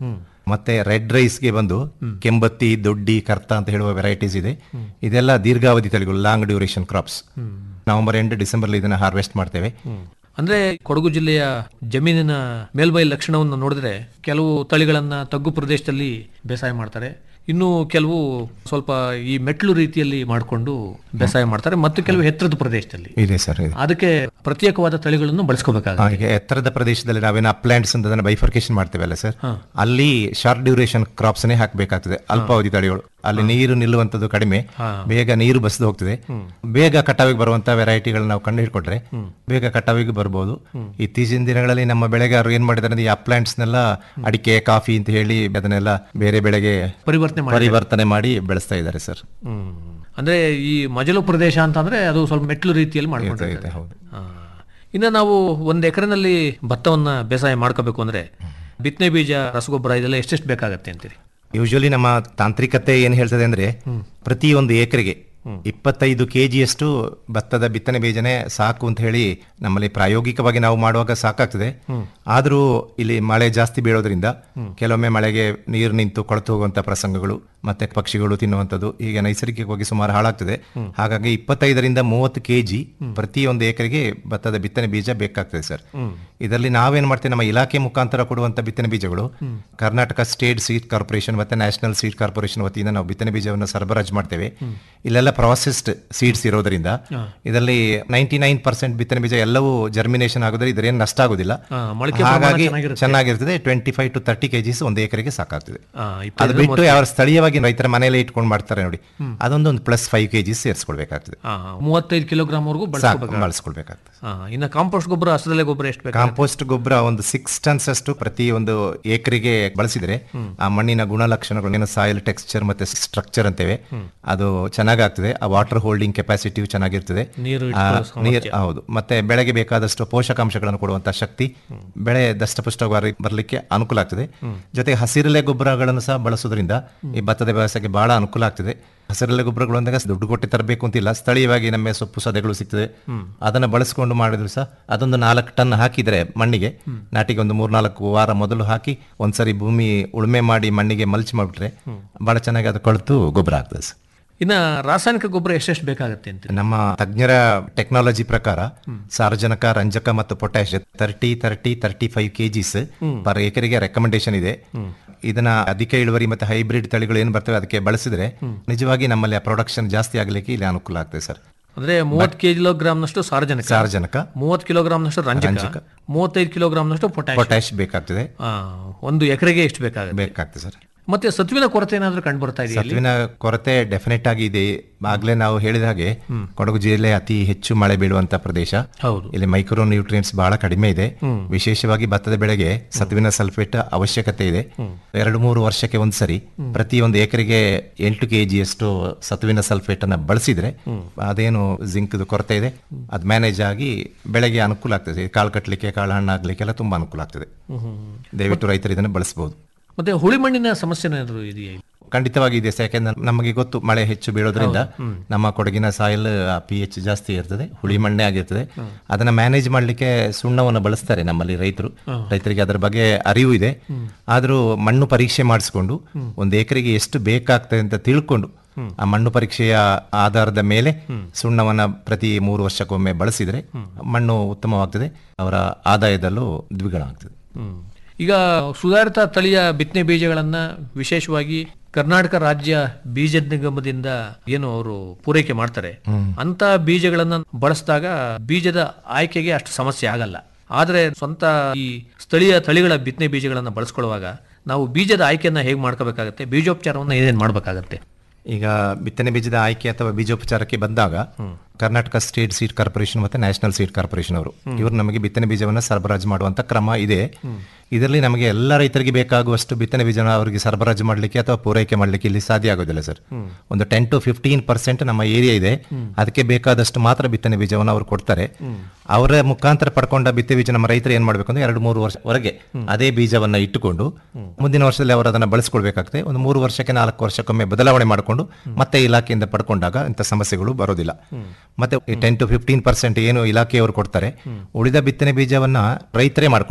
ಮತ್ತೆ ರೆಡ್ ರೈಸ್ಗೆ ಬಂದು ಕೆಂಬತ್ತಿ ದೊಡ್ಡಿ ಕರ್ತ ಅಂತ ಹೇಳುವ ವೆರೈಟೀಸ್ ಇದೆ ಇದೆಲ್ಲ ದೀರ್ಘಾವಧಿ ತಳಿಗಳು long duration crops November end December ಇದನ್ನ ಹಾರ್ವೆಸ್ಟ್ ಮಾಡ್ತೇವೆ ಅಂದ್ರೆ ಕೊಡಗು ಜಿಲ್ಲೆಯ ಜಮೀನಿನ ಮೇಲ್ಮೈ ಲಕ್ಷಣವನ್ನು ನೋಡಿದ್ರೆ ಕೆಲವು ತಳಿಗಳನ್ನ ತಗ್ಗು ಪ್ರದೇಶದಲ್ಲಿ ಬೇಸಾಯ ಮಾಡ್ತಾರೆ ಇನ್ನು ಕೆಲವು ಸ್ವಲ್ಪ ಈ ಮೆಟ್ಲು ರೀತಿಯಲ್ಲಿ ಮಾಡಿಕೊಂಡು ಬೇಸಾಯ ಮಾಡ್ತಾರೆ ಮತ್ತು ಕೆಲವು ಎತ್ತರದ ಪ್ರದೇಶದಲ್ಲಿ ಇದೆ ಸರ್ ಇದೆ ಅದಕ್ಕೆ ಪ್ರತ್ಯೇಕವಾದ ತಳಿಗಳನ್ನು ಬಳಸ್ಕೋಬೇಕಾಗುತ್ತೆ ಹಾಗೆ ಎತ್ತರದ ಪ್ರದೇಶದಲ್ಲಿ ನಾವೇನು ಅಪ್ಲ್ಯಾಂಡ್ಸ್ ಅಂತ ಅದನ್ನ ಬೈಫರ್ಕೇಶನ್ ಮಾಡ್ತೇವಲ್ಲ ಸರ್ ಅಲ್ಲಿ ಶಾರ್ಟ್ ಡ್ಯೂರೇಷನ್ ಕ್ರಾಪ್ಸ್ ನೇ ಹಾಕಬೇಕಾಗ್ತದೆ ಅಲ್ಪಾವಧಿ ತಳಿಗಳು ಅಲ್ಲಿ ನೀರು ನಿಲ್ಲುವಂತದ್ದು ಕಡಿಮೆ ಬೇಗ ನೀರು ಬಸ್ದು ಹೋಗ್ತದೆ ಬೇಗ ಕಟಾವಿಗೆ ಬರುವಂತ ವೆರೈಟಿಗಳು ನಾವು ಕಂಡು ಹಿಡ್ಕೊಂಡ್ರೆ ಬೇಗ ಕಟಾವಿಗೆ ಬರ್ಬೋದು ಇತ್ತೀಚಿನ ದಿನಗಳಲ್ಲಿ ನಮ್ಮ ಬೆಳೆಗಾರರು ಏನ್ ಮಾಡಿದ್ದಾರೆ ಅಂದ್ರೆ ಈ ಅಪ್ಲ್ಯಾಂಡ್ಸ್ ನೆಲ್ಲ ಅಡಿಕೆ ಕಾಫಿ ಅಂತ ಹೇಳಿ ಅದನ್ನೆಲ್ಲ ಬೇರೆ ಬೆಳೆಗೆ ಪರಿವರ್ತನೆ ಮಾಡಿ ಪರಿವರ್ತನೆ ಮಾಡಿ ಬೆಳೆಸ್ತಾ ಇದ್ದಾರೆ ಸರ್ ಹ್ಮ್. ಅಂದ್ರೆ ಈ ಮಜಲು ಪ್ರದೇಶ ಅಂತಂದ್ರೆ ಅದು ಸ್ವಲ್ಪ ಮೆಟ್ಲು ರೀತಿಯಲ್ಲಿ ಇದೆ, ಮಾಡ್ಕೊಂಡಿರ್ತಾರೆ ಹೌದು. ಆ. ಇನ್ನು ನಾವು ಒಂದು ಎಕರೆನಲ್ಲಿ ಭತ್ತವನ್ನ ಬೇಸಾಯ ಮಾಡ್ಕೋಬೇಕು ಅಂದ್ರೆ ಬಿತ್ತನೆ ಬೀಜ ರಸಗೊಬ್ಬರ ಇದೆಲ್ಲ ಎಷ್ಟೆಷ್ಟು ಬೇಕಾಗತ್ತೆ ಅಂತೀರಿ ಯೂಶಲಿ ನಮ್ಮ ತಾಂತ್ರಿಕತೆ ಏನ್ ಹೇಳ್ತದೆ ಅಂದ್ರೆ ಪ್ರತಿ ಒಂದು ಎಕರೆಗೆ ಇಪ್ಪತ್ತೈದು ಕೆಜಿಯಷ್ಟು ಭತ್ತದ ಬಿತ್ತನೆ ಬೀಜನೇ ಸಾಕು ಅಂತ ಹೇಳಿ ನಮ್ಮಲ್ಲಿ ಪ್ರಾಯೋಗಿಕವಾಗಿ ನಾವು ಮಾಡುವಾಗ ಸಾಕಾಗ್ತದೆ ಆದರೂ ಇಲ್ಲಿ ಮಳೆ ಜಾಸ್ತಿ ಬೀಳೋದ್ರಿಂದ ಕೆಲವೊಮ್ಮೆ ಮಳೆಗೆ ನೀರು ನಿಂತು ಕೊಳತು ಹೋಗುವಂತ ಪ್ರಸಂಗಗಳು ಮತ್ತೆ ಪಕ್ಷಿಗಳು ತಿನ್ನುವಂಥದ್ದು ಹೀಗೆ ನೈಸರ್ಗಿಕವಾಗಿ ಸುಮಾರು ಹಾಳಾಗ್ತದೆ ಹಾಗಾಗಿ ಇಪ್ಪತ್ತೈದರಿಂದ ಮೂವತ್ತು ಕೆಜಿ ಪ್ರತಿ ಒಂದು ಎಕರೆಗೆ ಭತ್ತದ ಬಿತ್ತನೆ ಬೀಜ ಬೇಕಾಗ್ತದೆ ಸರ್ ಇದರಲ್ಲಿ ನಾವೇನ್ ಮಾಡ್ತೇವೆ ನಮ್ಮ ಇಲಾಖೆ ಮುಖಾಂತರ ಕೊಡುವಂತ ಬಿತ್ತನೆ ಬೀಜಗಳು ಕರ್ನಾಟಕ ಸ್ಟೇಟ್ ಸೀಡ್ ಕಾರ್ಪೊರೇಷನ್ ಮತ್ತೆ ನ್ಯಾಷನಲ್ ಸೀಡ್ ಕಾರ್ಪೊರೇಷನ್ ವತಿಯಿಂದ ನಾವು ಬಿತ್ತನೆ ಬೀಜವನ್ನು ಸರಬರಾಜು ಮಾಡ್ತೇವೆ ಇಲ್ಲೆಲ್ಲ ಪ್ರಾಸೆಸ್ಡ್ ಸೀಡ್ಸ್ ಇರೋದ್ರಿಂದ ಇದರಲ್ಲಿ ನೈಂಟಿ ನೈನ್ ಪರ್ಸೆಂಟ್ ಬಿತ್ತನೆ ಬೀಜ ಎಲ್ಲವೂ ಜರ್ಮಿನೇಷನ್ ಆಗೋದ್ರೆ ಇದರೇನು ನಷ್ಟ ಆಗೋದಿಲ್ಲ ಆ, ಮೊಳಕೆ ಪ್ರಮಾಣ ಹಾಗಾಗಿ ಚೆನ್ನಾಗಿರುತ್ತೆ. ಚೆನ್ನಾಗಿರ್ತದೆ twenty five to thirty kgs ಒಂದು ಎಕರೆಗೆ ಸಾಕಾಗ್ತದೆ ಆ, ಅದು ಇಪ್ಪತ್ತೈದು ಬಿಟ್ಟು ಮೂವತ್ತು- ಯಾವ ಸ್ಥಳೀಯವಾಗಿ ರೈತರ ಮನೆಯಲ್ಲೇ ಇಟ್ಕೊಂಡು ಮಾಡ್ತಾರೆ ನೋಡಿ ಅದೊಂದು ಒಂದು ಪ್ಲಸ್ ಫೈವ್ ಕೆಜಿಸ್ ಸೇರಿಸ್ಕೊಳ್ಬೇಕಾಗ್ತದೆ ಆ, ಮೂವತ್ತೈದು ಕಿಲೋಗ್ರಾಮ್ ವರೆಗೂ ಸಾಕು ಬಳಸ್ಕೋಬೇಕು ಬಳಸ್ಕೊಳ್ಬೇಕಾಗ್ತದೆ ಇನ್ನು ಕಾಂಪೋಸ್ಟ್ ಗೊಬ್ಬರ ಹಸದಲೆ ಗೊಬ್ಬರ ಎಷ್ಟು ಬೇಕು ಕಾಂಪೋಸ್ಟ್ ಗೊಬ್ಬರ ಒಂದು ಸಿಕ್ಸ್ ಟನ್ಸ್ ಅಷ್ಟು ಪ್ರತಿ ಒಂದು ಎಕರೆಗೆ ಬಳಸಿದ್ರೆ ಆ ಮಣ್ಣಿನ ಗುಣಲಕ್ಷಣಗಳು ಏನು ಸಾಯಿಲ್ ಟೆಕ್ಸ್ಚರ್ ಮತ್ತೆ ಸ್ಟ್ರಕ್ಚರ್ ಅಂತೇವೆ ಅದು ಚೆನ್ನಾಗಾಗ್ತದೆ ಆ ವಾಟರ್ ಹೋಲ್ಡಿಂಗ್ ಕೆಪಾಸಿಟಿಯು ಚೆನ್ನಾಗಿರ್ತದೆ ನೀರು ಆ, ಇಟ್ಕೊಳ್ಳೋ ನೀರ್ ಹೌದು ಮತ್ತೆ ಬೆಳೆಗೆ ಬೇಕಾದಷ್ಟು ಪೋಷಕಾಂಶಗಳನ್ನು ಕೊಡುವಂತ ಶಕ್ತಿ ಬೆಳೆ ದಷ್ಟಪುಷ್ಟವಾಗಿ ಬರಲಿಕ್ಕೆ ಅನುಕೂಲ ಆಗ್ತದೆ ಜೊತೆಗೆ ಹಸಿರೆಲೆ ಗೊಬ್ಬರಗಳನ್ನು ಸಹ ಬಳಸೋದ್ರಿಂದ ಈ ಭತ್ತದ ವ್ಯವಸಾಯಕ್ಕೆ ಬಹಳ ಅನುಕೂಲ ಆಗ್ತದೆ ಹಸಿರೆಲೆ ಗೊಬ್ಬರಗಳು ಅಂದಾಗ ದುಡ್ಡು ಕೊಟ್ಟು ತರಬೇಕು ಅಂತಿಲ್ಲ ಸ್ಥಳೀಯವಾಗಿ ನಮ್ಮ ಸೊಪ್ಪು ಸದೆಗಳು ಸಿಗ್ತದೆ ಅದನ್ನ ಬಳಸ್ಕೊಂಡು ಮಾಡಿದ್ರು ಸಹ ಅದೊಂದು ನಾಲ್ಕು ಟನ್ ಹಾಕಿದ್ರೆ ಮಣ್ಣಿಗೆ ನಾಟಿಗೆ ಒಂದು ಮೂರ್ನಾಲ್ಕು ವಾರ ಮೊದಲು ಹಾಕಿ ಒಂದ್ಸರಿ ಭೂಮಿ ಉಳುಮೆ ಮಾಡಿ ಮಣ್ಣಿಗೆ ಮಲ್ಚ್ ಮಾಡಿಬಿಟ್ರೆ ಬಹಳ ಚೆನ್ನಾಗಿ ಅದು ಕೊಳ್ತು ಗೊಬ್ಬರ ಆಗ್ತದೆ ಸರ್ ಇನ್ನು ರಾಸಾಯನಿಕ ಗೊಬ್ಬರ ಎಷ್ಟೆಷ್ಟು ಬೇಕಾಗತ್ತೆ ಅಂತ ನಮ್ಮ ತಜ್ಞರ ಟೆಕ್ನಾಲಜಿ ಪ್ರಕಾರ ಸಾರಜನಕ ರಂಜಕ ಮತ್ತು potash thirty thirty thirty five kgs per ಎಕರೆಗೆ ರೆಕಮೆಂಡೇಶನ್ ಇದೆ ಇದನ್ನ ಅಧಿಕ ಇಳುವರಿ ಮತ್ತೆ ಹೈಬ್ರಿಡ್ ತಳಿಗಳು ಏನು ಬರ್ತವೆ ಅದಕ್ಕೆ ಬಳಸಿದ್ರೆ ನಿಜವಾಗಿ ನಮ್ಮಲ್ಲಿ ಪ್ರೊಡಕ್ಷನ್ ಜಾಸ್ತಿ ಆಗಲಿಕ್ಕೆ ಇಲ್ಲಿ ಅನುಕೂಲ ಆಗ್ತದೆ ಸರ್ ಅಂದ್ರೆ ಮೂವತ್ತು ಕಿಲೋಗ್ರಾಮ್ನಷ್ಟು ಸಾರಜನಕ ಸಾರಜನಕ ಮೂವತ್ತು ಕಿಲೋಗ್ರಾಮ್ನಷ್ಟು ರಂಜಕ ರಂಜಕ. ಮೂವತ್ತೈದು ಕಿಲೋಗ್ರಾಮ್ನಷ್ಟು ಪೊಟ್ಯಾಶ್ ಪೊಟ್ಯಾಶ್ ಬೇಕಾಗ್ತದೆ ಒಂದು ಎಕರೆಗೆ ಎಷ್ಟು ಬೇಕಾಗುತ್ತೆ ಬೇಕಾಗ್ತದೆ ಸರ್ ಮತ್ತೆ ಸತ್ವಿನ ಕೊರತೆ ಏನಾದ್ರೂ ಕಂಡು ಬರ್ತಾ ಇದೆಯಾ ಇಲ್ಲಿ? ಸತ್ವಿನ ಕೊರತೆ ಡೆಫಿನೆಟ್ ಆಗಿ ಇದೆ ಆಗ್ಲೇ ನಾವು ಹೇಳಿದ ಹಾಗೆ ಕೊಡಗು ಜಿಲ್ಲೆ ಅತಿ ಹೆಚ್ಚು ಮಳೆ ಬೀಳುವಂತ ಪ್ರದೇಶ ಹೌದು. ಇಲ್ಲಿ ಮೈಕ್ರೋ ನ್ಯೂಟ್ರಿಯೆಂಟ್ಸ್ ಬಹಳ ಕಡಿಮೆ ಇದೆ ವಿಶೇಷವಾಗಿ ಭತ್ತದ ಬೆಳೆಗೆ ಸತ್ವಿನ ಸಲ್ಫೇಟ್ ಅವಶ್ಯಕತೆ ಇದೆ ಎರಡು ಮೂರು ವರ್ಷಕ್ಕೆ ಒಂದ್ಸರಿ ಪ್ರತಿ ಒಂದು ಎಕರೆಗೆ ಎಂಟು ಕೆಜಿ ಅಷ್ಟು ಸತ್ವಿನ ಸಲ್ಫೇಟ್ ಅನ್ನ ಬಳಸಿದ್ರೆ ಅದೇನು ಜಿಂಕ್ ಕೊರತೆ ಇದೆ ಅದು ಮ್ಯಾನೇಜ್ ಆಗಿ ಬೆಳೆಗೆ ಅನುಕೂಲ ಆಗ್ತದೆ ಕಾಳು ಕಟ್ಟಲಿಕ್ಕೆ ಕಾಳು ಹಣ್ಣು ಆಗ್ಲಿಕ್ಕೆಲ್ಲ ತುಂಬಾ ಅನುಕೂಲ ಆಗ್ತದೆ ದಯವಿಟ್ಟು ರೈತರು ಇದನ್ನು ಬಳಸಬಹುದು ಮತ್ತೆ ಹುಳಿ ಮಣ್ಣಿನ ಸಮಸ್ಯೆ ಏನಾದ್ರು ಇದೆಯಾ ಇಲ್ಲಿ? ಖಂಡಿತವಾಗಿ ಇದೆ ಸರ್. ಯಾಕೆಂದ್ರೆ ನಮಗೆ ಗೊತ್ತು ಮಳೆ ಹೆಚ್ಚು ಬೀಳೋದ್ರಿಂದ ನಮ್ಮ ಕೊಡಗಿನ ಸಾಯಿಲ್ ಪಿ ಎಚ್ ಜಾಸ್ತಿ ಇರ್ತದೆ ಹುಳಿ ಮಣ್ಣೆ ಆಗಿರ್ತದೆ ಅದನ್ನ ಮ್ಯಾನೇಜ್ ಮಾಡಲಿಕ್ಕೆ ಸುಣ್ಣವನ್ನು ಬಳಸ್ತಾರೆ ನಮ್ಮಲ್ಲಿ ರೈತರು ರೈತರಿಗೆ ಅದರ ಬಗ್ಗೆ ಅರಿವು ಇದೆ ಆದರೂ ಮಣ್ಣು ಪರೀಕ್ಷೆ ಮಾಡಿಸ್ಕೊಂಡು ಒಂದು ಎಕರೆಗೆ ಎಷ್ಟು ಬೇಕಾಗ್ತದೆ ಅಂತ ತಿಳ್ಕೊಂಡು ಆ ಮಣ್ಣು ಪರೀಕ್ಷೆಯ ಆಧಾರದ ಮೇಲೆ ಸುಣ್ಣವನ್ನ ಪ್ರತಿ ಮೂರು ವರ್ಷಕ್ಕೊಮ್ಮೆ ಬಳಸಿದ್ರೆ ಮಣ್ಣು ಉತ್ತಮವಾಗ್ತದೆ ಅವರ ಆದಾಯದಲ್ಲೂ ದ್ವಿಗುಣ ಆಗ್ತದೆ ಹ್ಮ್. ಈಗ ಸುಧಾರಿತ ತಳಿಯ ಬಿತ್ತನೆ ಬೀಜಗಳನ್ನ ವಿಶೇಷವಾಗಿ ಕರ್ನಾಟಕ ರಾಜ್ಯ ಬೀಜ ನಿಗಮದಿಂದ ಏನು ಅವರು ಪೂರೈಕೆ ಮಾಡ್ತಾರೆ ಅಂತ ಬೀಜಗಳನ್ನ ಬಳಸಿದಾಗ ಬೀಜದ ಆಯ್ಕೆಗೆ ಅಷ್ಟು ಸಮಸ್ಯೆ ಆಗಲ್ಲ ಆದ್ರೆ ಸ್ವಂತ ಈ ಸ್ಥಳೀಯ ತಳಿಗಳ ಬಿತ್ತನೆ ಬೀಜಗಳನ್ನ ಬಳಸ್ಕೊಳ್ಳುವಾಗ ನಾವು ಬೀಜದ ಆಯ್ಕೆಯನ್ನ ಹೇಗೆ ಮಾಡ್ಕೋಬೇಕಾಗತ್ತೆ ಬೀಜೋಪಚಾರವನ್ನ ಏನೇನು ಮಾಡ್ಬೇಕಾಗತ್ತೆ ಈಗ ಬಿತ್ತನೆ ಬೀಜದ ಆಯ್ಕೆ ಅಥವಾ ಬೀಜೋಪಚಾರಕ್ಕೆ ಬಂದಾಗ ಕರ್ನಾಟಕ ಸ್ಟೇಟ್ ಸೀಡ್ ಕಾರ್ಪೊರೇಷನ್ ಮತ್ತೆ ನ್ಯಾಷನಲ್ ಸೀಡ್ ಕಾರ್ಪೊರೇಷನ್ ಅವರು ಇವರು ನಮಗೆ ಬಿತ್ತನೆ ಬೀಜವನ್ನು ಸರಬರಾಜು ಮಾಡುವಂತ ಕ್ರಮ ಇದೆ ಇದರಲ್ಲಿ ನಮಗೆ ಎಲ್ಲ ರೈತರಿಗೆ ಬೇಕಾಗುವಷ್ಟು ಬಿತ್ತನೆ ಬೀಜನ ಅವರಿಗೆ ಸರಬರಾಜು ಮಾಡಲಿಕ್ಕೆ ಅಥವಾ ಪೂರೈಕೆ ಮಾಡಲಿಕ್ಕೆ ಇಲ್ಲಿ ಸಾಧ್ಯ ಆಗೋದಿಲ್ಲ ಸರ್ ಒಂದು ಟೆನ್ ಟು ಫಿಫ್ಟೀನ್ ಪರ್ಸೆಂಟ್ ನಮ್ಮ ಏರಿಯಾ ಇದೆ ಅದಕ್ಕೆ ಬೇಕಾದಷ್ಟು ಮಾತ್ರ ಬಿತ್ತನೆ ಬೀಜವನ್ನು ಅವರು ಕೊಡ್ತಾರೆ ಅವರ ಮುಖಾಂತರ ಪಡ್ಕೊಂಡ ಬಿತ್ತನೆ ಬೀಜ ನಮ್ಮ ರೈತರು ಏನ್ ಮಾಡಬೇಕು ಅಂದ್ರೆ ಎರಡು ಮೂರು ವರ್ಷವರೆಗೆ ಅದೇ ಬೀಜವನ್ನ ಇಟ್ಟುಕೊಂಡು ಮುಂದಿನ ವರ್ಷದಲ್ಲಿ ಅವರು ಅದನ್ನ ಬಳಸ್ಕೊಳ್ಬೇಕಾಗ್ತದೆ ಒಂದು ಮೂರು ವರ್ಷಕ್ಕೆ ನಾಲ್ಕು ವರ್ಷಕ್ಕೊಮ್ಮೆ ಬದಲಾವಣೆ ಮಾಡಿಕೊಂಡು ಮತ್ತೆ ಇಲಾಖೆಯಿಂದ ಪಡ್ಕೊಂಡಾಗ ಇಂಥ ಸಮಸ್ಯೆಗಳು ಬರೋದಿಲ್ಲ ಮತ್ತೆ ಟೆನ್ ಟು ಫಿಫ್ಟೀನ್ ಪರ್ಸೆಂಟ್ ಏನು ಇಲಾಖೆಯವರು ಕೊಡ್ತಾರೆ ಉಳಿದ ಬಿತ್ತನೆ ಬೀಜವನ್ನ ರೈತರೇ ಮಾಡ್ಕೊಳ್ಬೇಕು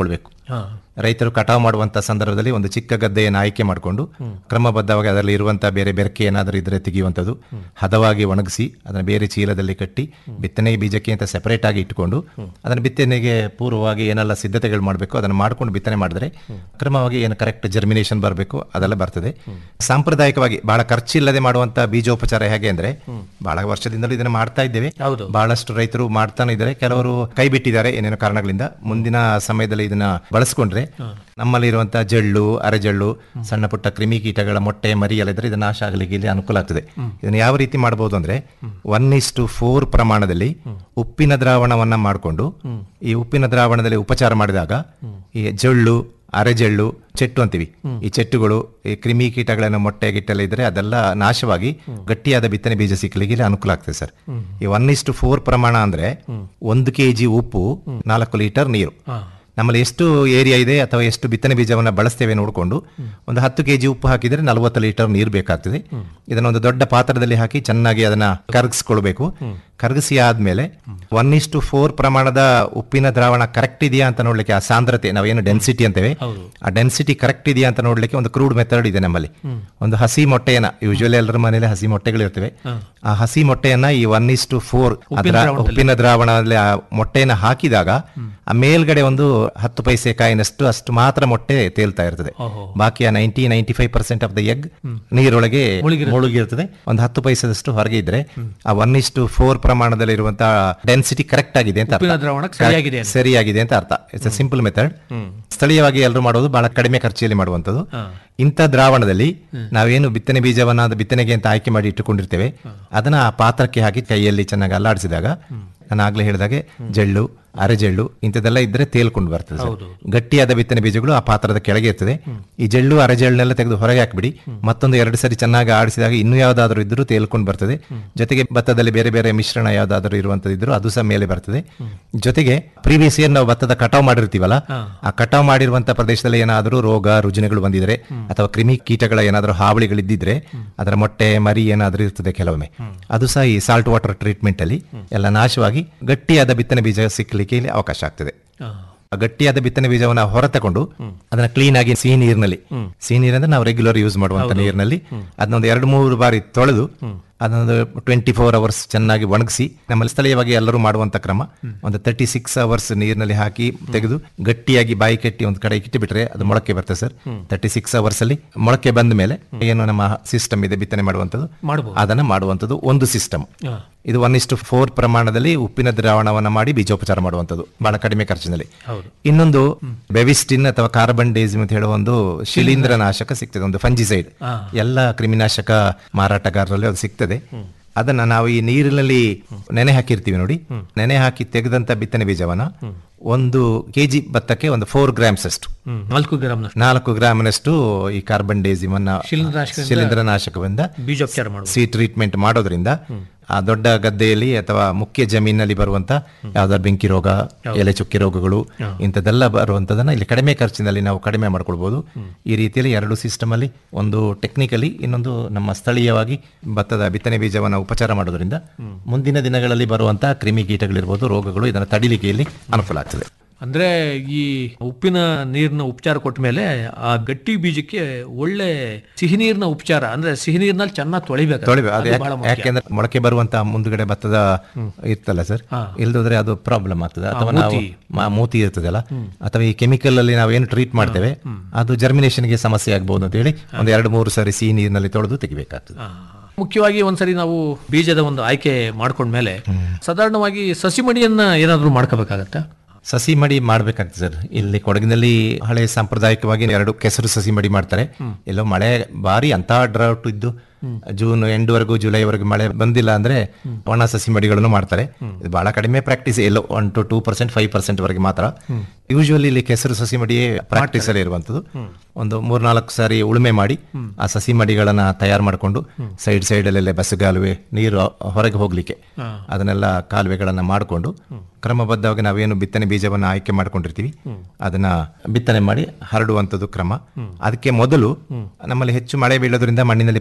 ರೈತರು ಕಟಾವು ಮಾಡುವಂತ ಸಂದರ್ಭದಲ್ಲಿ ಒಂದು ಚಿಕ್ಕ ಗದ್ದೆಯನ್ನು ಆಯ್ಕೆ ಮಾಡಿಕೊಂಡು ಕ್ರಮಬದ್ಧವಾಗಿ ಅದರಲ್ಲಿ ಇರುವಂತಹ ಬೇರೆ ಬೆರಕೆ ಏನಾದರೂ ಇದ್ರೆ ತೆಗೆಯುವಂಥದ್ದು ಹದವಾಗಿ ಒಣಗಿಸಿ ಅದನ್ನು ಬೇರೆ ಚೀಲದಲ್ಲಿ ಕಟ್ಟಿ ಬಿತ್ತನೆ ಬೀಜಕ್ಕೆ ಅಂತ ಸೆಪರೇಟ್ ಆಗಿ ಇಟ್ಟುಕೊಂಡು ಅದನ್ನು ಬಿತ್ತನೆಗೆ ಪೂರ್ವವಾಗಿ ಏನೆಲ್ಲ ಸಿದ್ಧತೆಗಳು ಮಾಡಬೇಕು ಅದನ್ನು ಮಾಡ್ಕೊಂಡು ಬಿತ್ತನೆ ಮಾಡಿದ್ರೆ ಕ್ರಮವಾಗಿ ಏನು ಕರೆಕ್ಟ್ ಜರ್ಮಿನೇಷನ್ ಬರಬೇಕು ಅದೆಲ್ಲ ಬರ್ತದೆ ಸಾಂಪ್ರದಾಯಿಕವಾಗಿ ಬಹಳ ಖರ್ಚಿಲ್ಲದೆ ಮಾಡುವಂತ ಬೀಜೋಪಚಾರ ಹೇಗೆ ಅಂದ್ರೆ ಬಹಳ ವರ್ಷದಿಂದಲೂ ಇದನ್ನು ಮಾಡ್ತಾ ಇದ್ದೇವೆ ಬಹಳಷ್ಟು ರೈತರು ಮಾಡ್ತಾನೆ ಇದ್ದಾರೆ ಕೆಲವರು ಕೈ ಬಿಟ್ಟಿದ್ದಾರೆ ಏನೇನೋ ಕಾರಣಗಳಿಂದ ಮುಂದಿನ ಸಮಯದಲ್ಲಿ ಇದನ್ನ ಬಳಸ್ಕೊಂಡ್ರೆ ನಮ್ಮಲ್ಲಿ ಇರುವಂತಹ ಜಳ್ಳು ಅರೆಜಳ್ಳು ಸಣ್ಣ ಪುಟ್ಟ ಕ್ರಿಮಿ ಕೀಟಗಳ ಮೊಟ್ಟೆ ಮರಿ ಎಲ್ಲ ಇದ್ರೆ ಇದು ನಾಶ ಆಗಲಿಕ್ಕೆ ಇಲ್ಲಿ ಅನುಕೂಲ ಆಗ್ತದೆ ಇದನ್ನ ಯಾವ ರೀತಿ ಮಾಡಬಹುದು ಅಂದ್ರೆ ಒನ್ ಇಸ್ ಟು ಫೋರ್ ಪ್ರಮಾಣದಲ್ಲಿ ಉಪ್ಪಿನ ದ್ರಾವಣವನ್ನ ಮಾಡಿಕೊಂಡು ಈ ಉಪ್ಪಿನ ದ್ರಾವಣದಲ್ಲಿ ಉಪಚಾರ ಮಾಡಿದಾಗ ಈ ಜಳ್ಳು ಅರೆಜಳ್ಳು ಚೆಟ್ಟು ಅಂತೀವಿ ಈ ಚೆಟ್ಟುಗಳು ಈ ಕ್ರಿಮಿ ಕೀಟಗಳನ್ನ ಮೊಟ್ಟೆ ಗಿಟ್ಟೆಲ್ಲ ಇದ್ರೆ ಅದೆಲ್ಲ ನಾಶವಾಗಿ ಗಟ್ಟಿಯಾದ ಬಿತ್ತನೆ ಬೀಜ ಸಿಕ್ಕಲಿಕ್ಕೆ ಇಲ್ಲಿ ಅನುಕೂಲ ಆಗ್ತದೆ ಸರ್ ಈ ಒನ್ ಇಷ್ಟು ಫೋರ್ ಪ್ರಮಾಣ ಅಂದ್ರೆ ಒಂದು ಕೆಜಿ ಉಪ್ಪು ನಾಲ್ಕು ಲೀಟರ್ ನೀರು ನಮ್ಮಲ್ಲಿ ಎಷ್ಟು ಏರಿಯಾ ಇದೆ ಅಥವಾ ಎಷ್ಟು ಬಿತ್ತನೆ ಬೀಜವನ್ನ ಬಳಸ್ತೇವೆ ನೋಡಿಕೊಂಡು ಒಂದು ಹತ್ತು ಕೆಜಿ ಉಪ್ಪು ಹಾಕಿದ್ರೆ ನಲವತ್ತು ಲೀಟರ್ ನೀರು ಬೇಕಾಗ್ತದೆ ಇದನ್ನ ಒಂದು ದೊಡ್ಡ ಪಾತ್ರದಲ್ಲಿ ಹಾಕಿ ಚೆನ್ನಾಗಿ ಅದನ್ನ ಕರಗಿಸ್ಕೊಳ್ಬೇಕು ಕರಗಿಸಿ ಆದ್ಮೇಲೆ ಒನ್ ಇಷ್ಟು ಫೋರ್ ಪ್ರಮಾಣದ ಉಪ್ಪಿನ ದ್ರಾವಣ ಕರೆಕ್ಟ್ ಇದೆಯಾ ಅಂತ ನೋಡ್ಲಿಕ್ಕೆ ಆ ಸಾಂದ್ರತೆ ನಾವೇನು ಡೆನ್ಸಿಟಿ ಅಂತೇವೆ ಆ ಡೆನ್ಸಿಟಿ ಕರೆಕ್ಟ್ ಇದೆಯಾ ಅಂತ ನೋಡ್ಲಿಕ್ಕೆ ಒಂದು ಕ್ರೂಡ್ ಮೆಥಡ್ ಇದೆ ನಮ್ಮಲ್ಲಿ ಒಂದು ಹಸಿ ಮೊಟ್ಟೆಯನ್ನ ಯೂಶುವಲಿ ಎಲ್ಲರ ಮನೇಲಿ ಹಸಿ ಮೊಟ್ಟೆಗಳು ಇರ್ತವೆ ಆ ಹಸಿ ಮೊಟ್ಟೆಯನ್ನ ಈ ಒನ್ ಇಸ್ ಟು ಫೋರ್ ಉಪ್ಪಿನ ದ್ರಾವಣದಲ್ಲಿ ಆ ಮೊಟ್ಟೆಯನ್ನ ಹಾಕಿದಾಗ ಆ ಮೇಲ್ಗಡೆ ಒಂದು ಹತ್ತು ಪೈಸೆ ಕಾಯಿನಷ್ಟು ಅಷ್ಟು ಮಾತ್ರ ಮೊಟ್ಟೆ ತೇಲ್ತಾ ಇರ್ತದೆ ಬಾಕಿ ಆ ninety ninety five percent of the egg ನೀರೊಳಗೆ ಮುಳುಗಿರ್ತದೆ ಒಂದು ಹತ್ತು ಪೈಸದಷ್ಟು ಹೊರಗೆ ಇದ್ರೆ ಆ ಒನ್ ಇಸ್ ಟು ಫೋರ್ ಪ್ರಮಾಣದಲ್ಲಿ ಇರುವಂತಹ ಡೆನ್ಸಿಟಿ ಕರೆಕ್ಟ್ ಆಗಿದೆ ಅಂತ ಅರ್ಥ. ಉಪ್ಪಿನ ದ್ರಾವಣಕ್ಕೆ ಸರಿಯಾಗಿದೆ ಅಂತ. ಸರಿಯಾಗಿದೆ ಅಂತ ಅರ್ಥ ಇಟ್ಸ್ ಅ ಸಿಂಪಲ್ ಮೆಥಡ್ ಸ್ಥಳೀಯವಾಗಿ ಎಲ್ಲರೂ ಮಾಡೋದು ಬಹಳ ಕಡಿಮೆ ಖರ್ಚಿಯಲ್ಲಿ ಮಾಡುವಂಥದ್ದು ಇಂಥ ದ್ರಾವಣದಲ್ಲಿ ನಾವೇನು ಬಿತ್ತನೆ ಬೀಜವನ್ನ ಅದು ಬಿತ್ತನೆಗೆ ಅಂತ ಆಯ್ಕೆ ಮಾಡಿ ಇಟ್ಟುಕೊಂಡಿರ್ತೇವೆ ಅದನ್ನ ಆ ಪಾತ್ರಕ್ಕೆ ಹಾಕಿ ಕೈಯಲ್ಲಿ ಚೆನ್ನಾಗಿ ಅಲ್ಲಾಡಿಸಿದಾಗ ನಾನು ಆಗ್ಲೇ ಹೇಳಿದಾಗೆ ಜಳ್ಳು ಅರೆಜಳ್ಳು ಇಂಥದ್ದೆಲ್ಲ ಇದ್ರೆ ತೇಲ್ಕೊಂಡು ಬರ್ತದೆ ಸರ್. ಗಟ್ಟಿಯಾದ ಬಿತ್ತನೆ ಬೀಜಗಳು ಆ ಪಾತ್ರದ ಕೆಳಗೆ ಇರ್ತದೆ ಈ ಜಳ್ಳು ಅರೆಜಳ್ಳನ್ನೆಲ್ಲ ತೆಗೆದು ಹೊರಗೆ ಹಾಕ್ಬಿಡಿ ಮತ್ತೊಂದು ಎರಡು ಸರಿ ಚೆನ್ನಾಗಿ ಆಡಿಸಿದಾಗ ಇನ್ನೂ ಯಾವ್ದಾದ್ರು ಇದ್ರೂ ತೇಲ್ಕೊಂಡು ಬರ್ತದೆ ಜೊತೆಗೆ ಭತ್ತದಲ್ಲಿ ಬೇರೆ ಬೇರೆ ಮಿಶ್ರಣ ಯಾವ್ದಾದ್ರು ಇರುವಂತದ್ದು ಇದ್ರೂ ಅದು ಸಹ ಮೇಲೆ ಬರ್ತದೆ ಜೊತೆಗೆ ಪ್ರೀವಿಯಸ್ ಇಯರ್ ನಾವು ಭತ್ತದ ಕಟಾವ್ ಮಾಡಿರ್ತೀವಲ್ಲ ಆ ಕಟಾವ್ ಮಾಡಿರುವಂತ ಪ್ರದೇಶದಲ್ಲಿ ಏನಾದರೂ ರೋಗ ರುಜಿನಗಳು ಬಂದಿದ್ರೆ ಅಥವಾ ಕ್ರಿಮಿ ಕೀಟಗಳ ಏನಾದರೂ ಹಾವಳಿಗಳಿದ್ದಿದ್ರೆ ಅದರ ಮೊಟ್ಟೆ ಮರಿ ಏನಾದರೂ ಇರ್ತದೆ ಕೆಲವೊಮ್ಮೆ ಅದು ಸಹ ಈ ಸಾಲ್ಟ್ ವಾಟರ್ ಟ್ರೀಟ್ಮೆಂಟ್ ಅಲ್ಲಿ ಎಲ್ಲ ನಾಶವಾಗಿ ಗಟ್ಟಿಯಾದ ಬಿತ್ತನೆ ಬೀಜ ಸಿಕ್ಕಲಿಕ್ಕೆ ಇಲ್ಲಿ ಅವಕಾಶ ಆಗ್ತದೆ ಆ ಗಟ್ಟಿಯಾದ ಬಿತ್ತನೆ ಬೀಜವನ್ನ ಹೊರತಕೊಂಡು ಅದನ್ನ ಕ್ಲೀನ್ ಆಗಿ ಸಿಹಿ ನೀರಿನಲ್ಲಿ ಸಿಹಿ ನೀರಂದ್ರೆ ನಾವು ರೆಗ್ಯುಲರ್ ಯೂಸ್ ಮಾಡುವಂತ ನೀರಿನಲ್ಲಿ ಅದನ್ನೊಂದು ಎರಡು ಮೂರು ಬಾರಿ ತೊಳೆದು ಅದೊಂದು ಟ್ವೆಂಟಿ ಫೋರ್ ಅವರ್ಸ್ ಚೆನ್ನಾಗಿ ಒಣಗಿಸಿ ನಮ್ಮಲ್ಲಿ ಸ್ಥಳೀಯವಾಗಿ ಎಲ್ಲರೂ ಮಾಡುವಂತ ಕ್ರಮ ಒಂದು ತರ್ಟಿ ಸಿಕ್ಸ್ ಅವರ್ಸ್ ನೀರಿನಲ್ಲಿ ಹಾಕಿ ತೆಗೆದು ಗಟ್ಟಿಯಾಗಿ ಬಾಯಿ ಕಟ್ಟಿ ಒಂದು ಕಡೆ ಇಟ್ಟು ಬಿಟ್ರೆ ಅದು ಮೊಳಕೆ ಬರ್ತದೆ ಸರ್ ತರ್ಟಿ ಸಿಕ್ಸ್ ಅವರ್ಸ್ ಅಲ್ಲಿ ಮೊಳಕೆ ಬಂದ ಮೇಲೆ ಏನು ನಮ್ಮ ಸಿಸ್ಟಮ್ ಇದೆ ಬಿತ್ತನೆ ಮಾಡುವಂಥದ್ದು ಮಾಡ್ಬೋದು. ಅದನ್ನ ಮಾಡುವಂಥದ್ದು ಒಂದು ಸಿಸ್ಟಮ್ ಹಾ. ಇದು ಒನ್ ಇಷ್ಟು ಫೋರ್ ಪ್ರಮಾಣದಲ್ಲಿ ಉಪ್ಪಿನ ದ್ರಾವಣವನ್ನ ಮಾಡಿ ಬೀಜೋಪಚಾರ ಮಾಡುವಂಥದ್ದು ಬಹಳ ಕಡಿಮೆ ಖರ್ಚಿನಲ್ಲಿ ಹೌದು. ಇನ್ನೊಂದು ಬೆವಿಸ್ಟಿನ್ ಅಥವಾ ಕಾರ್ಬನ್ ಡೇಸಿಮ್ ಅಂತ ಹೇಳುವ ಒಂದು ಶಿಲೀಂಧ್ರ ನಾಶಕ ಸಿಗ್ತದೆ ಒಂದು ಫಂಜಿಸೈಡ್ ಹಾ. ಎಲ್ಲ ಕ್ರಿಮಿನಾಶಕ ಮಾರಾಟಗಾರರಲ್ಲಿ ಅದು ಸಿಗ್ತದೆ ಅದನ್ನ ನಾವು ಈ ನೀರಿನಲ್ಲಿ ನೆನೆ ಹಾಕಿರ್ತೀವಿ ನೋಡಿ ನೆನೆ ಹಾಕಿ ತೆಗೆದಂತ ಬಿತ್ತನೆ ಬೀಜವನ್ನ ಒಂದು ಕೆಜಿ ಭತ್ತಕ್ಕೆ ಒಂದು ಫೋರ್ ಗ್ರಾಮ್ಸ್ ಅಷ್ಟು ಹ್ಮ್, ನಾಲ್ಕು ಗ್ರಾಮ್ ನಾಲ್ಕು ಗ್ರಾಮಿನಷ್ಟು ಈ ಕಾರ್ಬನ್ ಡೇಸಿಮ್ ಅನ್ನ ಶಿಲೀಂಧ್ರನಾಶಕದಿಂದ ಶಿಲೀಂಧ್ರನಾಶಕದಿಂದ ಬೀಜೋಪಚಾರ ಮಾಡುವುದು. ಸಿ ಟ್ರೀಟ್ಮೆಂಟ್ ಮಾಡೋದ್ರಿಂದ ಆ ದೊಡ್ಡ ಗದ್ದೆಯಲ್ಲಿ ಅಥವಾ ಮುಖ್ಯ ಜಮೀನಲ್ಲಿ ಬರುವಂತ ಯಾವ್ದಾದ್ರು ಬೆಂಕಿ ರೋಗ ಎಲೆ ಚುಕ್ಕಿ ರೋಗಗಳು ಇಂಥದ್ದೆಲ್ಲ ಬರುವಂತದನ್ನ ಇಲ್ಲಿ ಕಡಿಮೆ ಖರ್ಚಿನಲ್ಲಿ ನಾವು ಕಡಿಮೆ ಮಾಡ್ಕೊಳ್ಬಹುದು ಈ ರೀತಿಯಲ್ಲಿ ಎರಡು ಸಿಸ್ಟಮ್ ಅಲ್ಲಿ ಒಂದು ಟೆಕ್ನಿಕಲಿ ಇನ್ನೊಂದು ನಮ್ಮ ಸ್ಥಳೀಯವಾಗಿ ಭತ್ತದ ಬಿತ್ತನೆ ಬೀಜವನ್ನು ಉಪಚಾರ ಮಾಡೋದ್ರಿಂದ ಮುಂದಿನ ದಿನಗಳಲ್ಲಿ ಬರುವಂತಹ ಕ್ರಿಮಿ ಕೀಟಗಳಿರ್ಬೋದು ರೋಗಗಳು ಇದನ್ನು ತಡಿಲಿಕ್ಕೆ ಇಲ್ಲಿ ಅನುಕೂಲ ಆಗ್ತದೆ ಅಂದ್ರೆ ಈ ಉಪ್ಪಿನ ನೀರಿನ ಉಪಚಾರ ಕೊಟ್ಟ ಮೇಲೆ ಆ ಗಟ್ಟಿ ಬೀಜಕ್ಕೆ ಒಳ್ಳೆ ಸಿಹಿ ನೀರಿನ ಉಪಚಾರ ಅಂದ್ರೆ ಸಿಹಿ ನೀರಿನಲ್ಲಿ ಚೆನ್ನಾಗಿ ತೊಳಿಬೇಕು ತೊಳಿಬೇಕು ಅದು ಅದು ಯಾಕೆ- ಬಹಳ ಮುಖ್ಯ. ಯಾಕೆಂದ್ರೆ ಮೊಳಕೆ ಬರುವಂತ ಮುಂದ್ಗಡೆ ಭತ್ತದ ಇರ್ತಲ್ಲ ಸರ್ ಇಲ್ದೋದ್ರೆ ಅದು ಪ್ರಾಬ್ಲಮ್ ಆಗ್ತದೆ ಅಥವಾ ನಾವು ಮೂತಿ. ಮ- ಮೂತಿ ಇರ್ತದಲ್ಲ ಅಥವಾ ಈ ಕೆಮಿಕಲ್ ಅಲ್ಲಿ ನಾವು ಏನು ಟ್ರೀಟ್ ಮಾಡ್ತೇವೆ ಅದು germination ಗೆ ಸಮಸ್ಯೆ ಆಗ್ಬಹುದು ಅಂತ ಹೇಳಿ ಒಂದು ಎರಡು ಮೂರು ಸಾರಿ ಸಿಹಿ ನೀರಿನಲ್ಲಿ ತೊಳೆದು ತೆಗಿಬೇಕಾಗ್ತದೆ ಮುಖ್ಯವಾಗಿ ಒಂದ್ಸರಿ ನಾವು ಬೀಜದ ಒಂದು ಆಯ್ಕೆ ಮಾಡ್ಕೊಂಡ್ಮೇಲೆ ಸಾಧಾರಣವಾಗಿ ಸಸಿ ಮಡಿಯನ್ನ ಏನಾದ್ರೂ ಮಾಡ್ಕೋಬೇಕಾಗತ್ತಾ ಸಸಿ ಮಡಿ ಮಾಡ್ಬೇಕಾಗ್ತದೆ ಸರ್ ಇಲ್ಲಿ ಕೊಡಗಿನಲ್ಲಿ ಹಳೆ ಸಾಂಪ್ರದಾಯಿಕವಾಗಿ ಎರಡು ಕೆಸರು ಸಸಿ ಮಡಿ ಮಾಡ್ತಾರೆ ಎಲ್ಲೋ ಮಳೆ ಬಾರಿ ಅಂತ ಡ್ರೌಟ್ ಇದ್ದು ಜೂನ್ ಎಂಡ್ವರೆಗೂ ಜುಲೈವರೆಗೂ ಮಳೆ ಬಂದಿಲ್ಲ ಅಂದ್ರೆ ಒಣ ಸಸಿ ಮಡಿಗಳನ್ನು ಮಾಡ್ತಾರೆ ಇದು ಬಹಳ ಕಡಿಮೆ ಪ್ರಾಕ್ಟೀಸ್ ಎಲ್ಲೋ one two two percent five percent ವರೆಗೆ ಮಾತ್ರ ಯೂಶುವಲಿ ಇಲ್ಲಿ ಕೆಸರು ಸಸಿ ಮಡಿಯೇ ಪ್ರಾಕ್ಟೀಸ್ ಅಲ್ಲಿ ಇರುವಂತದ್ದು ಒಂದು ಮೂರ್ನಾಲ್ಕು ಸಾರಿ ಉಳುಮೆ ಮಾಡಿ ಆ ಸಸಿ ಮಡಿಗಳನ್ನ ತಯಾರು ಮಾಡಿಕೊಂಡು ಸೈಡ್ ಸೈಡ್ ಅಲ್ಲೆಲ್ಲ ಬಸ್ಸುಗಾಲುವೆ ನೀರು ಹೊರಗೆ ಹೋಗ್ಲಿಕ್ಕೆ ಅದನ್ನೆಲ್ಲ ಕಾಲುವೆಗಳನ್ನ ಮಾಡಿಕೊಂಡು ಕ್ರಮಬದ್ಧವಾಗಿ ನಾವೇನು ಬಿತ್ತನೆ ಬೀಜವನ್ನು ಆಯ್ಕೆ ಮಾಡ್ಕೊಂಡಿರ್ತೀವಿ ಅದನ್ನ ಬಿತ್ತನೆ ಮಾಡಿ ಹರಡುವಂಥದ್ದು ಕ್ರಮ ಅದಕ್ಕೆ ಮೊದಲು ನಮ್ಮಲ್ಲಿ ಹೆಚ್ಚು ಮಳೆ ಬೀಳೋದ್ರಿಂದ ಮಣ್ಣಿನಲ್ಲಿ ಪೋಷಕಾಂಶ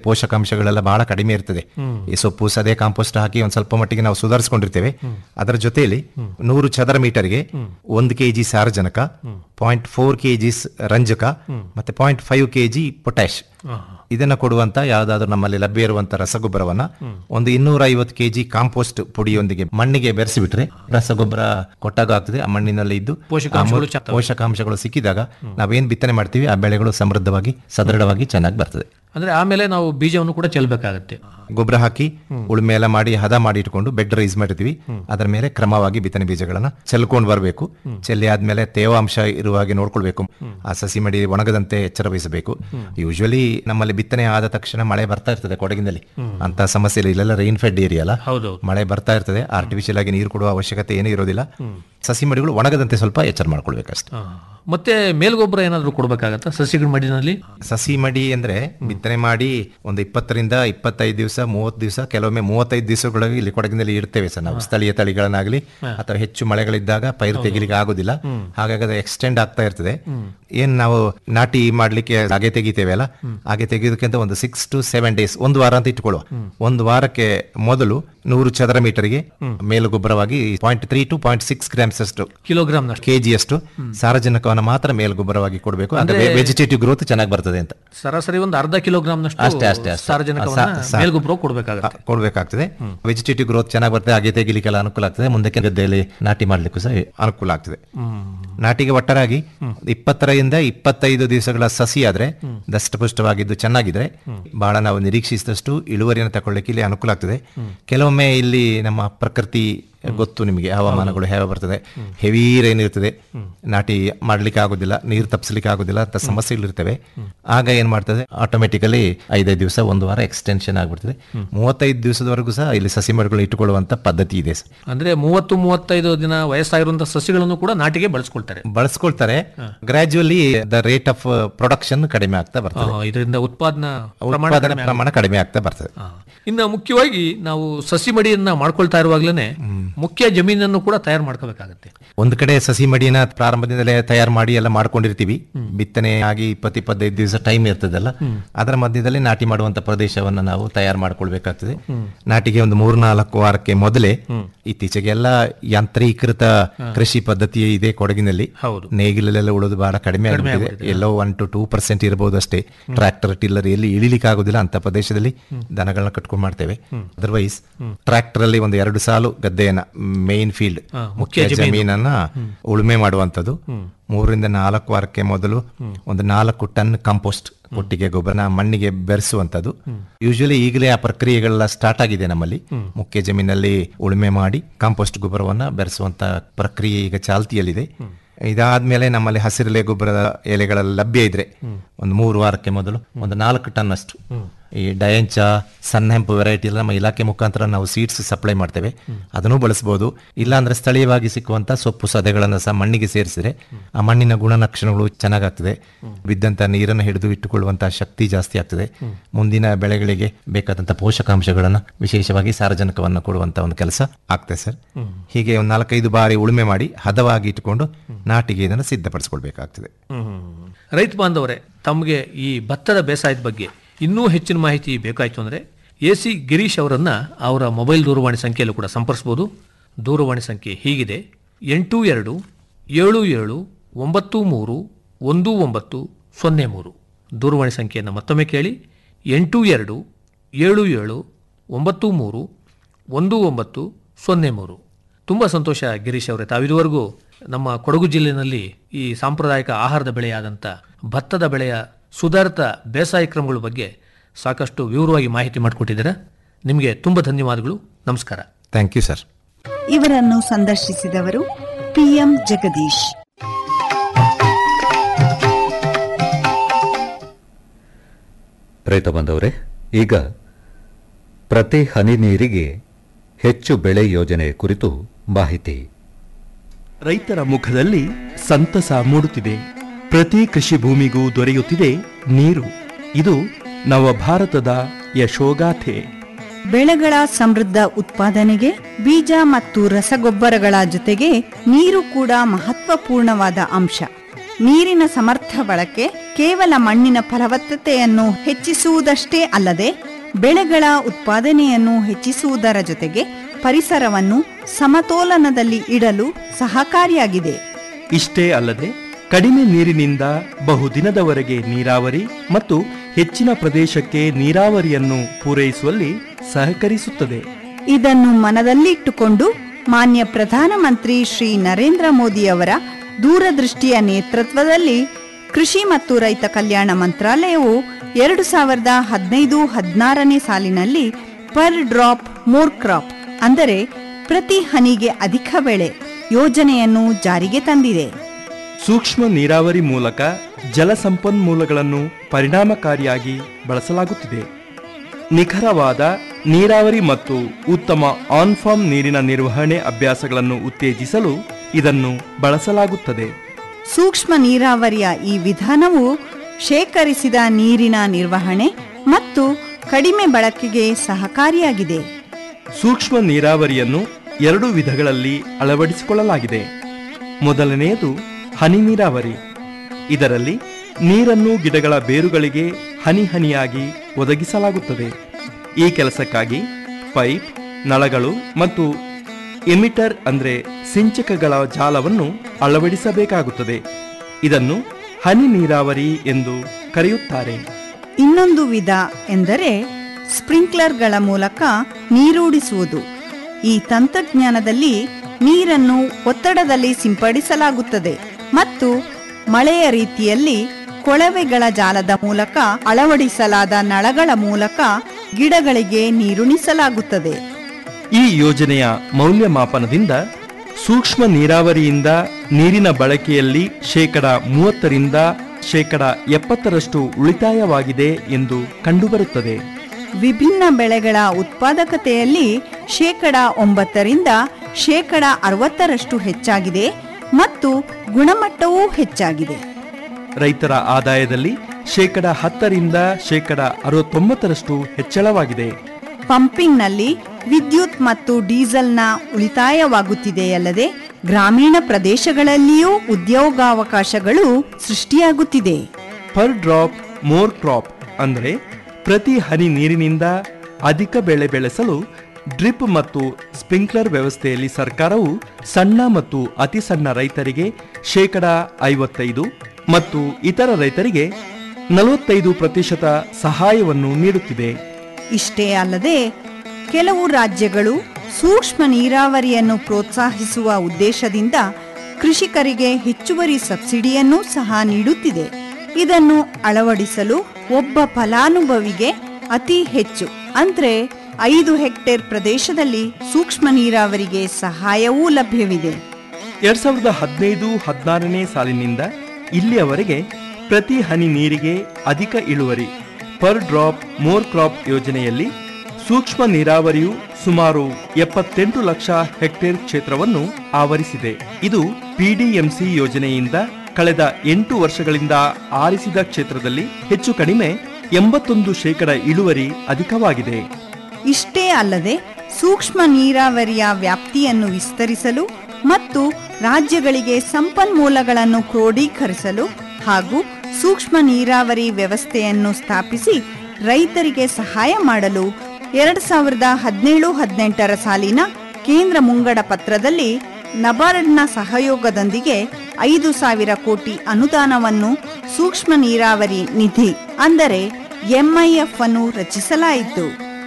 ಪೋಷಕಾಂಶಗಳೆಲ್ಲ ಬಹಳ ಕಡಿಮೆ ಇರ್ತದೆ ಈ ಸೊಪ್ಪು ಸದೆ ಕಾಂಪೋಸ್ಟ್ ಹಾಕಿ ಒಂದ್ ಸ್ವಲ್ಪ ಮಟ್ಟಿಗೆ ನಾವು ಸುಧಾರಿಸ್ಕೊಂಡಿರ್ತೇವೆ ಅದರ ಜೊತೆಯಲ್ಲಿ ನೂರು ಚದರ ಮೀಟರ್ಗೆ ಒಂದು ಕೆಜಿ ಸಾರಜನಕ ಪಾಯಿಂಟ್ ಫೋರ್ ಕೆಜಿಸ್ ರಂಜಕ ಮತ್ತೆ ಪಾಯಿಂಟ್ ಫೈವ್ ಕೆಜಿ ಪೊಟ್ಯಾಶ್ ಇದನ್ನ ಕೊಡುವಂತ ಯಾವ್ದಾದ್ರು ನಮ್ಮಲ್ಲಿ ಲಭ್ಯ ಇರುವಂತ ರಸಗೊಬ್ಬರವನ್ನ ಒಂದು ಇನ್ನೂರ ಐವತ್ತು ಕೆಜಿ ಕಾಂಪೋಸ್ಟ್ ಪುಡಿಯೊಂದಿಗೆ ಮಣ್ಣಿಗೆ ಬೆರೆಸಿಬಿಟ್ರೆ ರಸಗೊಬ್ಬರ ಕೊಟ್ಟಾಗ ಆಗ್ತದೆ ಆ ಮಣ್ಣಿನಲ್ಲಿ ಇದ್ದು ಪೋಷಕಾಂಶಗಳು ಆ ಮು- ಪೋಷಕಾಂಶಗಳು ಸಿಕ್ಕಿದಾಗ ನಾವೇನ್ ಬಿತ್ತನೆ ಮಾಡ್ತೀವಿ ಆ ಬೆಳೆಗಳು ಸಮೃದ್ಧವಾಗಿ ಸದೃಢವಾಗಿ ಚೆನ್ನಾಗಿ ಬರ್ತದೆ ಅಂದ್ರೆ ಆಮೇಲೆ ನಾವು ಬೀಜವನ್ನು ಕೂಡ ಚೆಲ್ಲಬೇಕಾಗತ್ತೆ ಗೊಬ್ಬರ ಹಾಕಿ ಉಳುಮೆ ಎಲ್ಲ ಮಾಡಿ ಹದ ಮಾಡಿ ಇಟ್ಕೊಂಡು ಬೆಡ್ ರೈಸ್ ಮಾಡಿರ್ತೀವಿ ಅದರ ಮೇಲೆ ಕ್ರಮವಾಗಿ ಬಿತ್ತನೆ ಬೀಜಗಳನ್ನ ಚೆಲ್ಕೊಂಡು ಬರಬೇಕು ಚೆಲ್ಲಿ ಆದ್ಮೇಲೆ ತೇವಾಂಶ ಇರುವ ಹಾಗೆ ನೋಡ್ಕೊಳ್ಬೇಕು ಆ ಸಸಿ ಮಡಿ ಒಣಗದಂತೆ ಎಚ್ಚರ ವಹಿಸಬೇಕು ಯೂಶುವಲಿ ನಮ್ಮಲ್ಲಿ ಬಿತ್ತನೆ ಆದ ತಕ್ಷಣ ಮಳೆ ಬರ್ತಾ ಇರ್ತದೆ ಕೊಡಗಿನಲ್ಲಿ ಅಂತ ಸಮಸ್ಯೆ ಇಲ್ಲ ಇಲ್ಲೆಲ್ಲ ರೈನ್ ಫೆಡ್ ಏರಿಯಾ ಅಲ್ಲ ಹೌದೌದು. ಮಳೆ ಬರ್ತಾ ಇರ್ತದೆ ಆರ್ಟಿಫಿಷಿಯಲ್ ಆಗಿ ನೀರು ಕೊಡುವ ಅವಶ್ಯಕತೆ ಏನೂ ಇರೋದಿಲ್ಲ ಸಸಿ ಮಡಿಗಳು ಒಣಗದಂತೆ ಸ್ವಲ್ಪ ಎಚ್ಚರ ಮಾಡ್ಕೊಳ್ಬೇಕಷ್ಟೇ ಆ, ಮತ್ತೆ ಮೇಲ್ಗೊಬ್ಬರ ಏನಾದ್ರು ಕೊಡ್ಬೇಕಾಗತ್ತಾ ಸಸಿಗಳ ಮಡಿನಲ್ಲಿ ಸಸಿ ಮಡಿ ಅಂದ್ರೆ ಬಿತ್ತನೆ ಮಾಡಿ ಒಂದು ಇಪ್ಪತ್ತರಿಂದ ಇಪ್ಪತ್ತೈದು ದಿವಸ ಮೂವತ್ತು ದಿವಸ ಕೆಲವೊಮ್ಮೆ ಮೂವತ್ತೈದು ದಿವಸಗಳಿಗೆ ಇಲ್ಲಿ ಕೊಡಗಿನಲ್ಲಿ ಇರ್ತೇವೆ ಸರ್ ನಾವು ಸ್ಥಳೀಯ ತಳಿಗಳನ್ನಾಗಲಿ ಅಥವಾ ಹೆಚ್ಚು ಮಳೆಗಳಿದ್ದಾಗ ಪೈರು ತೆಗಿಲಿಕ್ಕೆ ಆಗೋದಿಲ್ಲ ಹಾಗಾಗಿ ಅದು ಎಕ್ಸ್ಟೆಂಡ್ ಆಗ್ತಾ ಇರ್ತದೆ ಏನ್ ನಾವು ನಾಟಿ ಮಾಡ್ಲಿಕ್ಕೆ ಹಾಗೆ ತೆಗಿತೇವೆ ಅಲ್ಲ ಹಾಗೆ ತೆಗೆಯೋದಕ್ಕಿಂತ ಒಂದು ಸಿಕ್ಸ್ ಟು ಸೆವೆನ್ ಡೇಸ್ ಒಂದು ವಾರ ಅಂತ ಇಟ್ಕೊಳ್ಳುವ ಒಂದು ವಾರಕ್ಕೆ ಮೊದಲು ನೂರು ಚದರ ಮೀಟರ್ಗೆ ಮೇಲು ಗೊಬ್ಬರವಾಗಿ point three to point six grams ಅಷ್ಟು ಕಿಲೋಗ್ರಾಮ್ ಕೆಜಿ ಅಷ್ಟು ಸಾರಜನಕವನ್ನು ಮಾತ್ರ ಮೇಲು ಗೊಬ್ಬರವಾಗಿ ಕೊಡಬೇಕು ಅಂದ್ರೆ ಅಂದ್ರೆ- ವೆಜಿಟೇಟಿವ್ ಗ್ರೋತ್ ಚೆನ್ನಾಗಿ ಬರ್ತದೆ ಅಂತ ಸರಾಸರಿ ಒಂದು ಅರ್ಧ ಕಿಲೋಗ್ರಾಮ್ನಷ್ಟು ಅಷ್ಟೇ ಅಷ್ಟೇ ಅಷ್ಟೇ. ಸಾರಜನಕವನ್ನ ಸಾ- ಸಾ- ಮೇಲ್ಗೊಬ್ಬರ ಕೊಡ್ಬೇಕಾಗತ್ತೆ ಕೊಡ್ಬೇಕಾಗ್ತದೆ ವೆಜಿಟೇಟಿವ್ ಗ್ರೋತ್ ಚೆನ್ನಾಗಿ ಬರ್ತದೆ ಹಾಗೆ ತೆಗಿಲಿಕ್ಕೆಲ್ಲ ಅನುಕೂಲ ಆಗ್ತದೆ ಮುಂದಕ್ಕೆ ಗದ್ದೆಯಲ್ಲಿ ನಾಟಿ ಮಾಡ್ಲಿಕ್ಕೂ ಸಹ ಅನುಕೂಲ ಆಗ್ತದೆ ನಾಟಿಗೆ ಒಟ್ಟಾರಾಗಿ ಇಪ್ಪತ್ತರಿಂದ ಇಪ್ಪತ್ತೈದು ದಿವಸಗಳ ಸಸಿ ಆದ್ರೆ ದಷ್ಟಪುಷ್ಟವಾಗಿದ್ದು ಚೆನ್ನಾಗಿದ್ರೆ ಬಹಳ ನಾವು ನಿರೀಕ್ಷಿಸಿದಷ್ಟು ಇಳುವರಿಯನ್ನು ತಗೊಳ್ಳಿಕ್ಕೆ ಇಲ್ಲಿ ಅನುಕೂಲ ಆಗ್ತದೆ ಕೆಲವೊಮ್ಮೆ ಇಲ್ಲಿ ನಮ್ಮ ಪ್ರಕೃತಿ ಗೊತ್ತು ನಿಮಗೆ ಹವಾಮಾನಗಳು ಹೇಗೆ ಬರ್ತದೆ ಹೆವಿ ರೈನ್ ಇರ್ತದೆ ನಾಟಿ ಮಾಡ್ಲಿಕ್ಕೆ ಆಗೋದಿಲ್ಲ ನೀರು ತಪ್ಪಿಸ್ಲಿಕ್ಕೆ ಆಗೋದಿಲ್ಲ ಅಂತ ಸಮಸ್ಯೆಗಳಿರ್ತವೆ ಆಗ ಏನ್ ಮಾಡ್ತದೆ ಆಟೋಮೆಟಿಕಲಿ ಐದೈದು ದಿವಸ ಒಂದು ವಾರ ಎಕ್ಸ್ಟೆನ್ಷನ್ ಆಗ್ಬಿಡ್ತದೆ ಮೂವತ್ತೈದು ದಿವಸದವರೆಗೂ ಸಹ ಇಲ್ಲಿ ಸಸಿ ಮರಗಳು ಇಟ್ಟುಕೊಳ್ಳುವಂತ ಪದ್ಧತಿ ಇದೆ ಸರ್. ಅಂದ್ರೆ ಮೂವತ್ತು ಮೂವತ್ತೈದು ದಿನ ವಯಸ್ಸಾಗಿರುವಂತಹ ಸಸಿಗಳನ್ನು ಕೂಡ ನಾಟಿಗೆ ಬಳಸ್ಕೊಳ್ತಾರೆ ಬಳಸ್ಕೊಳ್ತಾರೆ gradually the rate of production ಕಡಿಮೆ ಆಗ್ತಾ ಬರ್ತದೆ ಆ, ಇದರಿಂದ ಉತ್ಪಾದನಾ ಪ್ರಮಾಣ ಉತ್ಪಾದನೆ ಕಡಿಮೆ ಪ್ರಮಾಣ ಕಡಿಮೆ ಆಗ್ತಾ ಬರ್ತದೆ ಇನ್ನು ಮುಖ್ಯವಾಗಿ ನಾವು ಸಸಿ ಮಡಿಯನ್ನ ಮಾಡ್ಕೊಳ್ತಾ ಇರುವಾಗ್ಲೇನೆ ಮುಖ್ಯ ಜಮೀನನ್ನು ಕೂಡ ತಯಾರು ಮಾಡ್ಕೋಬೇಕಾಗತ್ತೆ ಒಂದು ಕಡೆ ಸಸಿ ಮಡಿನ ಪ್ರಾರಂಭದಿಂದಲೇ ತಯಾರು ಮಾಡಿ ಎಲ್ಲ ಮಾಡ್ಕೊಂಡಿರ್ತೀವಿ ಬಿತ್ತನೆ ಆಗಿ ಇಪ್ಪತ್ತು ಇಪ್ಪತ್ತೈದು ದಿವಸ ಟೈಮ್ ಇರ್ತದಲ್ಲ ಅದರ ಮಧ್ಯದಲ್ಲಿ ನಾಟಿ ಮಾಡುವಂತ ಪ್ರದೇಶವನ್ನ ನಾವು ತಯಾರು ಮಾಡ್ಕೊಳ್ಬೇಕಾಗ್ತದೆ ನಾಟಿಗೆ ಒಂದು ಮೂರ್ನಾಲ್ಕು ವಾರಕ್ಕೆ ಮೊದಲೇ ಇತ್ತೀಚೆಗೆ ಎಲ್ಲ ಯಾಂತ್ರೀಕೃತ ಕೃಷಿ ಪದ್ಧತಿ ಇದೆ ಕೊಡಗಿನಲ್ಲಿ ನೇಗಿಲಲ್ಲೆಲ್ಲ ಉಳೋದು ಬಹಳ ಕಡಿಮೆ ಆಗಿದೆ ಎಲ್ಲೋ ಒನ್ ಟು ಟೂ ಪರ್ಸೆಂಟ್ ಇರಬಹುದು ಅಷ್ಟೇ ಟ್ರಾಕ್ಟರ್ ಟಿಲ್ಲರ್ ಎಲ್ಲಿ ಇಳಿಲಿಕ್ಕೆ ಆಗೋದಿಲ್ಲ ಅಂತ ಪ್ರದೇಶದಲ್ಲಿ ದನಗಳನ್ನ ಕಟ್ಕೊಂಡು ಮಾಡ್ತೇವೆ ಅದರ್ವೈಸ್ ಟ್ರಾಕ್ಟರ್ ಅಲ್ಲಿ ಒಂದು ಎರಡು ಸಾಲು ಗದ್ದೆಯನ್ನ ಮೇನ್ ಫೀಲ್ಡ್ ಹಾ, ಮುಖ್ಯ ಮುಖ್ಯ ಜಮೀನು. ಜಮೀನನ್ನ ಉಳುಮೆ ಮಾಡುವಂಥದ್ದು ಮೂರರಿಂದ ನಾಲ್ಕು ವಾರಕ್ಕೆ ಮೊದಲು ಒಂದು ನಾಲ್ಕು ಟನ್ ಕಂಪೋಸ್ಟ್ ಒಟ್ಟಿಗೆ ಗೊಬ್ಬರನ ಮಣ್ಣಿಗೆ ಬೆರೆಸುವಂಥದ್ದು ಯೂಶುವಲಿ ಈಗಲೇ ಆ ಪ್ರಕ್ರಿಯೆಗಳೆಲ್ಲ ಸ್ಟಾರ್ಟ್ ಆಗಿದೆ ನಮ್ಮಲ್ಲಿ ಮುಖ್ಯ ಜಮೀನಲ್ಲಿ ಉಳುಮೆ ಮಾಡಿ ಕಾಂಪೋಸ್ಟ್ ಗೊಬ್ಬರವನ್ನ ಬೆರೆಸುವಂತ ಪ್ರಕ್ರಿಯೆ ಈಗ ಚಾಲ್ತಿಯಲ್ಲಿದೆ ಇದಾದ್ಮೇಲೆ ನಮ್ಮಲ್ಲಿ ಹಸಿರೆಲೆ ಗೊಬ್ಬರದ ಎಲೆಗಳೆಲ್ಲ ಲಭ್ಯ ಇದ್ರೆ ಒಂದು ಮೂರು ವಾರಕ್ಕೆ ಮೊದಲು ಒಂದು ನಾಲ್ಕು ಟನ್ ಅಷ್ಟು ಈ ಡಯಂಚ ಸಣ್ಣ ಹೆಂಪು ವೆರೈಟಿ ಎಲ್ಲ ನಮ್ಮ ಇಲಾಖೆ ಮುಖಾಂತರ ನಾವು ಸೀಡ್ಸ್ ಸಪ್ಲೈ ಮಾಡ್ತೇವೆ ಅದನ್ನು ಬಳಸಬಹುದು ಇಲ್ಲಾಂದ್ರೆ ಸ್ಥಳೀಯವಾಗಿ ಸಿಕ್ಕುವಂತ ಸೊಪ್ಪು ಸದೆಗಳನ್ನು ಸಹ ಮಣ್ಣಿಗೆ ಸೇರಿಸಿದ್ರೆ ಆ ಮಣ್ಣಿನ ಗುಣಲಕ್ಷಣಗಳು ಚೆನ್ನಾಗಾಗ್ತದೆ ಬಿದ್ದಂತ ನೀರನ್ನು ಹಿಡಿದು ಇಟ್ಟುಕೊಳ್ಳುವಂತಹ ಶಕ್ತಿ ಜಾಸ್ತಿ ಆಗ್ತದೆ ಮುಂದಿನ ಬೆಳೆಗಳಿಗೆ ಬೇಕಾದಂತ ಪೋಷಕಾಂಶಗಳನ್ನು ವಿಶೇಷವಾಗಿ ಸಾರಜನಕವನ್ನು ಕೊಡುವಂತ ಒಂದು ಕೆಲಸ ಆಗ್ತದೆ ಸರ್ ಹೀಗೆ ಒಂದು ನಾಲ್ಕೈದು ಬಾರಿ ಉಳುಮೆ ಮಾಡಿ ಹದವಾಗಿ ಇಟ್ಟುಕೊಂಡು ನಾಟಿಗೆ ಇದನ್ನು ಸಿದ್ಧಪಡಿಸ್ಕೊಳ್ಬೇಕಾಗ್ತದೆ ರೈತ ಬಾಂಧವರೇ ತಮಗೆ ಈ ಭತ್ತದ ಬೇಸಾಯದ ಬಗ್ಗೆ ಇನ್ನೂ ಹೆಚ್ಚಿನ ಮಾಹಿತಿ ಬೇಕಾಯಿತು ಅಂದರೆ ಎ ಸಿ ಗಿರೀಶ್ ಅವರನ್ನು ಅವರ ಮೊಬೈಲ್ ದೂರವಾಣಿ ಸಂಖ್ಯೆಯಲ್ಲೂ ಕೂಡ ಸಂಪರ್ಸ್ಬೋದು ದೂರವಾಣಿ ಸಂಖ್ಯೆ ಹೀಗಿದೆ ಎಂಟು ಎರಡು ಏಳು ಏಳು ಒಂಬತ್ತು ಮೂರು ಒಂದು ಒಂಬತ್ತು ಸೊನ್ನೆ ಮೂರು ದೂರವಾಣಿ ಸಂಖ್ಯೆಯನ್ನು ಮತ್ತೊಮ್ಮೆ ಕೇಳಿ ಎಂಟು ಎರಡು ಏಳು ಏಳು ಒಂಬತ್ತು ಮೂರು ಒಂದು ಒಂಬತ್ತು ಸೊನ್ನೆ ಮೂರು ತುಂಬ ಸಂತೋಷ ಗಿರೀಶ್ ಅವರೇ ತಾವಿದುವರೆಗೂ ನಮ್ಮ ಕೊಡಗು ಜಿಲ್ಲೆಯಲ್ಲಿ ಈ ಸಾಂಪ್ರದಾಯಿಕ ಆಹಾರದ ಬೆಳೆಯಾದಂಥ ಭತ್ತದ ಬೆಳೆಯ ಸುಧಾರಿತ ಬೇಸಾಯ ಕ್ರಮಗಳ ಬಗ್ಗೆ ಸಾಕಷ್ಟು ವಿವರವಾಗಿ ಮಾಹಿತಿ ಮಾಡಿಕೊಟ್ಟಿದ್ದೀರಾ ನಿಮಗೆ ತುಂಬ ಧನ್ಯವಾದಗಳು ನಮಸ್ಕಾರ ಥ್ಯಾಂಕ್ ಯು ಸರ್ ಇವರನ್ನು ಸಂದರ್ಶಿಸಿದವರು ಪಿಎಂ ಜಗದೀಶ್ ರೈತ ಬಂದವರೇ ಈಗ ಪ್ರತಿ ಹನಿ ನೀರಿಗೆ ಹೆಚ್ಚು ಬೆಳೆ ಯೋಜನೆ ಕುರಿತು ಮಾಹಿತಿ ರೈತರ ಮುಖದಲ್ಲಿ ಸಂತಸ ಮೂಡುತ್ತಿದೆ ಪ್ರತಿ ಕೃಷಿ ಭೂಮಿಗೂ ದೊರೆಯುತ್ತಿದೆ ನೀರು ಇದು ನವ ಭಾರತದ ಯಶೋಗಾಥೆ ಬೆಳೆಗಳ ಸಮೃದ್ಧ ಉತ್ಪಾದನೆಗೆ ಬೀಜ ಮತ್ತು ರಸಗೊಬ್ಬರಗಳ ಜೊತೆಗೆ ನೀರು ಕೂಡ ಮಹತ್ವಪೂರ್ಣವಾದ ಅಂಶ ನೀರಿನ ಸಮರ್ಥ ಬಳಕೆ ಕೇವಲ ಮಣ್ಣಿನ ಫಲವತ್ತತೆಯನ್ನು ಹೆಚ್ಚಿಸುವುದಷ್ಟೇ ಅಲ್ಲದೆ ಬೆಳೆಗಳ ಉತ್ಪಾದನೆಯನ್ನು ಹೆಚ್ಚಿಸುವುದರ ಜೊತೆಗೆ ಪರಿಸರವನ್ನು ಸಮತೋಲನದಲ್ಲಿ ಇಡಲು ಸಹಕಾರಿಯಾಗಿದೆ ಇಷ್ಟೇ ಅಲ್ಲದೆ ಕಡಿಮೆ ನೀರಿನಿಂದ ಬಹುದಿನದವರೆಗೆ ನೀರಾವರಿ ಮತ್ತು ಹೆಚ್ಚಿನ ಪ್ರದೇಶಕ್ಕೆ ನೀರಾವರಿಯನ್ನು ಪೂರೈಸುವಲ್ಲಿ ಸಹಕರಿಸುತ್ತದೆ ಇದನ್ನು ಮನದಲ್ಲಿಟ್ಟುಕೊಂಡು ಮಾನ್ಯ ಪ್ರಧಾನಮಂತ್ರಿ ಶ್ರೀ ನರೇಂದ್ರ ಮೋದಿಯವರ ದೂರದೃಷ್ಟಿಯ ನೇತೃತ್ವದಲ್ಲಿ ಕೃಷಿ ಮತ್ತು ರೈತ ಕಲ್ಯಾಣ ಮಂತ್ರಾಲಯವು ಎರಡು ಸಾವಿರದ ಹದಿನೈದು ಹದಿನಾರನೇ ಸಾಲಿನಲ್ಲಿ ಪರ್ ಡ್ರಾಪ್ ಮೋರ್ ಕ್ರಾಪ್ ಅಂದರೆ ಪ್ರತಿ ಹನಿಗೆ ಅಧಿಕ ಬೆಳೆ ಯೋಜನೆಯನ್ನು ಜಾರಿಗೆ ತಂದಿದೆ ಸೂಕ್ಷ್ಮ ನೀರಾವರಿ ಮೂಲಕ ಜಲ ಸಂಪನ್ಮೂಲಗಳನ್ನು ಪರಿಣಾಮಕಾರಿಯಾಗಿ ಬಳಸಲಾಗುತ್ತಿದೆ ನಿಖರವಾದ ನೀರಾವರಿ ಮತ್ತು ಉತ್ತಮ ಆನ್ ಫಾರ್ಮ್ ನೀರಿನ ನಿರ್ವಹಣೆ ಅಭ್ಯಾಸಗಳನ್ನು ಉತ್ತೇಜಿಸಲು ಇದನ್ನು ಬಳಸಲಾಗುತ್ತದೆ ಸೂಕ್ಷ್ಮ ನೀರಾವರಿಯ ಈ ವಿಧಾನವು ಶೇಖರಿಸಿದ ನೀರಿನ ನಿರ್ವಹಣೆ ಮತ್ತು ಕಡಿಮೆ ಬಳಕೆಗೆ ಸಹಕಾರಿಯಾಗಿದೆ ಸೂಕ್ಷ್ಮ ನೀರಾವರಿಯನ್ನು ಎರಡು ವಿಧಗಳಲ್ಲಿ ಅಳವಡಿಸಿಕೊಳ್ಳಲಾಗಿದೆ ಮೊದಲನೆಯದು ಹನಿ ನೀರಾವರಿ ಇದರಲ್ಲಿ ನೀರನ್ನು ಗಿಡಗಳ ಬೇರುಗಳಿಗೆ ಹನಿ ಹನಿಯಾಗಿ ಒದಗಿಸಲಾಗುತ್ತದೆ ಈ ಕೆಲಸಕ್ಕಾಗಿ ಪೈಪ್ ನಳಗಳು ಮತ್ತು ಎಮಿಟರ್ ಅಂದ್ರೆ ಸಿಂಚಕಗಳ ಜಾಲವನ್ನು ಅಳವಡಿಸಬೇಕಾಗುತ್ತದೆ ಇದನ್ನು ಹನಿ ನೀರಾವರಿ ಎಂದು ಕರೆಯುತ್ತಾರೆ ಇನ್ನೊಂದು ವಿಧ ಎಂದರೆ ಸ್ಪ್ರಿಂಕ್ಲರ್ಗಳ ಮೂಲಕ ನೀರೂಡಿಸುವುದು ಈ ತಂತ್ರಜ್ಞಾನದಲ್ಲಿ ನೀರನ್ನು ಒತ್ತಡದಲ್ಲಿ ಸಿಂಪಡಿಸಲಾಗುತ್ತದೆ ಮತ್ತು ಮಳೆಯ ರೀತಿಯಲ್ಲಿ ಕೊಳವೆಗಳ ಜಾಲದ ಮೂಲಕ ಅಳವಡಿಸಲಾದ ನಳಗಳ ಮೂಲಕ ಗಿಡಗಳಿಗೆ ನೀರುಣಿಸಲಾಗುತ್ತದೆ ಈ ಯೋಜನೆಯ ಮೌಲ್ಯಮಾಪನದಿಂದ ಸೂಕ್ಷ್ಮ ನೀರಾವರಿಯಿಂದ ನೀರಿನ ಬಳಕೆಯಲ್ಲಿ ಶೇಕಡ ಮೂವತ್ತರಿಂದ ಶೇಕಡ ಎಪ್ಪತ್ತರಷ್ಟು ಉಳಿತಾಯವಾಗಿದೆ ಎಂದು ಕಂಡುಬರುತ್ತದೆ ವಿಭಿನ್ನ ಬೆಳೆಗಳ ಉತ್ಪಾದಕತೆಯಲ್ಲಿ ಶೇಕಡ ಒಂಬತ್ತರಿಂದ ಶೇಕಡ ಅರವತ್ತರಷ್ಟು ಹೆಚ್ಚಾಗಿದೆ ಮತ್ತು ಗುಣಮಟ್ಟವೂ ಹೆಚ್ಚಾಗಿದೆ ರೈತರ ಆದಾಯದಲ್ಲಿ ಶೇಕಡ ಹತ್ತರಿಂದ ಶೇಕಡ ಅರವತ್ತೊಂಬತ್ತರಷ್ಟು ಹೆಚ್ಚಳವಾಗಿದೆ ಪಂಪಿಂಗ್ನಲ್ಲಿ ವಿದ್ಯುತ್ ಮತ್ತು ಡೀಸೆಲ್ನ ಉಳಿತಾಯವಾಗುತ್ತಿದೆಯಲ್ಲದೆ ಗ್ರಾಮೀಣ ಪ್ರದೇಶಗಳಲ್ಲಿಯೂ ಉದ್ಯೋಗಾವಕಾಶಗಳು ಸೃಷ್ಟಿಯಾಗುತ್ತಿದೆ ಪರ್ ಡ್ರಾಪ್ ಮೋರ್ ಕ್ರಾಪ್ ಅಂದರೆ ಪ್ರತಿ ಹನಿ ನೀರಿನಿಂದ ಅಧಿಕ ಬೆಳೆ ಬೆಳೆಸಲು ಡ್ರಿಪ್ ಮತ್ತು ಸ್ಪ್ರಿಂಕ್ಲರ್ ವ್ಯವಸ್ಥೆಯಲ್ಲಿ ಸರ್ಕಾರವು ಸಣ್ಣ ಮತ್ತು ಅತಿ ಸಣ್ಣ ರೈತರಿಗೆ ಶೇಕಡ ಐವತ್ತೈದು ಮತ್ತು ಇತರ ರೈತರಿಗೆ ನಲವತ್ತೈದು ಪ್ರತಿಶತ ಸಹಾಯವನ್ನು ನೀಡುತ್ತಿದೆ ಇಷ್ಟೇ ಅಲ್ಲದೆ ಕೆಲವು ರಾಜ್ಯಗಳು ಸೂಕ್ಷ್ಮ ನೀರಾವರಿಯನ್ನು ಪ್ರೋತ್ಸಾಹಿಸುವ ಉದ್ದೇಶದಿಂದ ಕೃಷಿಕರಿಗೆ ಹೆಚ್ಚುವರಿ ಸಬ್ಸಿಡಿಯನ್ನೂ ಸಹ ನೀಡುತ್ತಿದೆ ಇದನ್ನು ಅಳವಡಿಸಲು ಒಬ್ಬ ಫಲಾನುಭವಿಗೆ ಅತಿ ಹೆಚ್ಚು ಅಂದ್ರೆ ಐದು ಹೆಕ್ಟೇರ್ ಪ್ರದೇಶದಲ್ಲಿ ಸೂಕ್ಷ್ಮ ನೀರಾವರಿಗೆ ಸಹಾಯವೂ ಲಭ್ಯವಿದೆ ಎರಡ್ ಸಾವಿರದ ಹದಿನೈದು ಹದಿನಾರನೇ ಸಾಲಿನಿಂದ ಇಲ್ಲಿಯವರೆಗೆ ಪ್ರತಿ ಹನಿ ನೀರಿಗೆ ಅಧಿಕ ಇಳುವರಿ ಪರ್ ಡ್ರಾಪ್ ಮೋರ್ ಕ್ರಾಪ್ ಯೋಜನೆಯಲ್ಲಿ ಸೂಕ್ಷ್ಮ ನೀರಾವರಿಯು ಸುಮಾರು ಎಪ್ಪತ್ತೆಂಟು ಲಕ್ಷ ಹೆಕ್ಟೇರ್ ಕ್ಷೇತ್ರವನ್ನು ಆವರಿಸಿದೆ ಇದು ಪಿಡಿಎಂಸಿ ಯೋಜನೆಯಿಂದ ಕಳೆದ ಎಂಟು ವರ್ಷಗಳಿಂದ ಆರಿಸಿದ ಕ್ಷೇತ್ರದಲ್ಲಿ ಹೆಚ್ಚು ಕಡಿಮೆ ಎಂಬತ್ತೊಂದು ಶೇಕಡ ಇಳುವರಿ ಅಧಿಕವಾಗಿದೆ ಇಷ್ಟೇ ಅಲ್ಲದೆ ಸೂಕ್ಷ್ಮ ನೀರಾವರಿಯ ವ್ಯಾಪ್ತಿಯನ್ನು ವಿಸ್ತರಿಸಲು ಮತ್ತು ರಾಜ್ಯಗಳಿಗೆ ಸಂಪನ್ಮೂಲಗಳನ್ನು ಕ್ರೋಢೀಕರಿಸಲು ಹಾಗೂ ಸೂಕ್ಷ್ಮ ನೀರಾವರಿ ವ್ಯವಸ್ಥೆಯನ್ನು ಸ್ಥಾಪಿಸಿ ರೈತರಿಗೆ ಸಹಾಯ ಮಾಡಲು ಎರಡು ಸಾವಿರದ ಹದಿನೇಳು ಹದಿನೆಂಟರ ಸಾಲಿನ ಕೇಂದ್ರ ಮುಂಗಡ ಪತ್ರದಲ್ಲಿ ನಬಾರ್ಡ್ನ ಸಹಯೋಗದೊಂದಿಗೆ ಐದು ಸಾವಿರ ಕೋಟಿ ಅನುದಾನವನ್ನು ಸೂಕ್ಷ್ಮ ನೀರಾವರಿ ನಿಧಿ ಅಂದರೆ ಎಂಐಎಫ್ ಅನ್ನು ರಚಿಸಲಾಯಿತು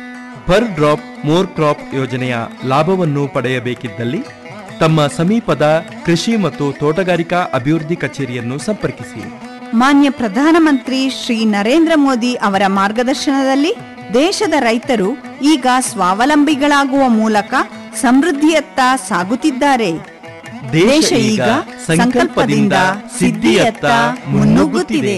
ಪರ್ ಡ್ರಾಪ್ ಮೋರ್ ಕ್ರಾಪ್ ಯೋಜನೆಯ ಲಾಭವನ್ನು ಪಡೆಯಬೇಕಿದ್ದಲ್ಲಿ ತಮ್ಮ ಸಮೀಪದ ಕೃಷಿ ಮತ್ತು ತೋಟಗಾರಿಕಾ ಅಭಿವೃದ್ಧಿ ಕಚೇರಿಯನ್ನು ಸಂಪರ್ಕಿಸಿ ಮಾನ್ಯ ಪ್ರಧಾನಮಂತ್ರಿ ಶ್ರೀ ನರೇಂದ್ರ ಮೋದಿ ಅವರ ಮಾರ್ಗದರ್ಶನದಲ್ಲಿ ದೇಶದ ರೈತರು ಈಗ ಸ್ವಾವಲಂಬಿಗಳಾಗುವ ಮೂಲಕ ಸಮೃದ್ಧಿಯತ್ತ ಸಾಗುತ್ತಿದ್ದಾರೆ ದೇಶ ಈಗ ಸಂಕಲ್ಪದಿಂದ ಸಿದ್ಧಿಯತ್ತ ಮುನ್ನುಗ್ಗುತ್ತಿದೆ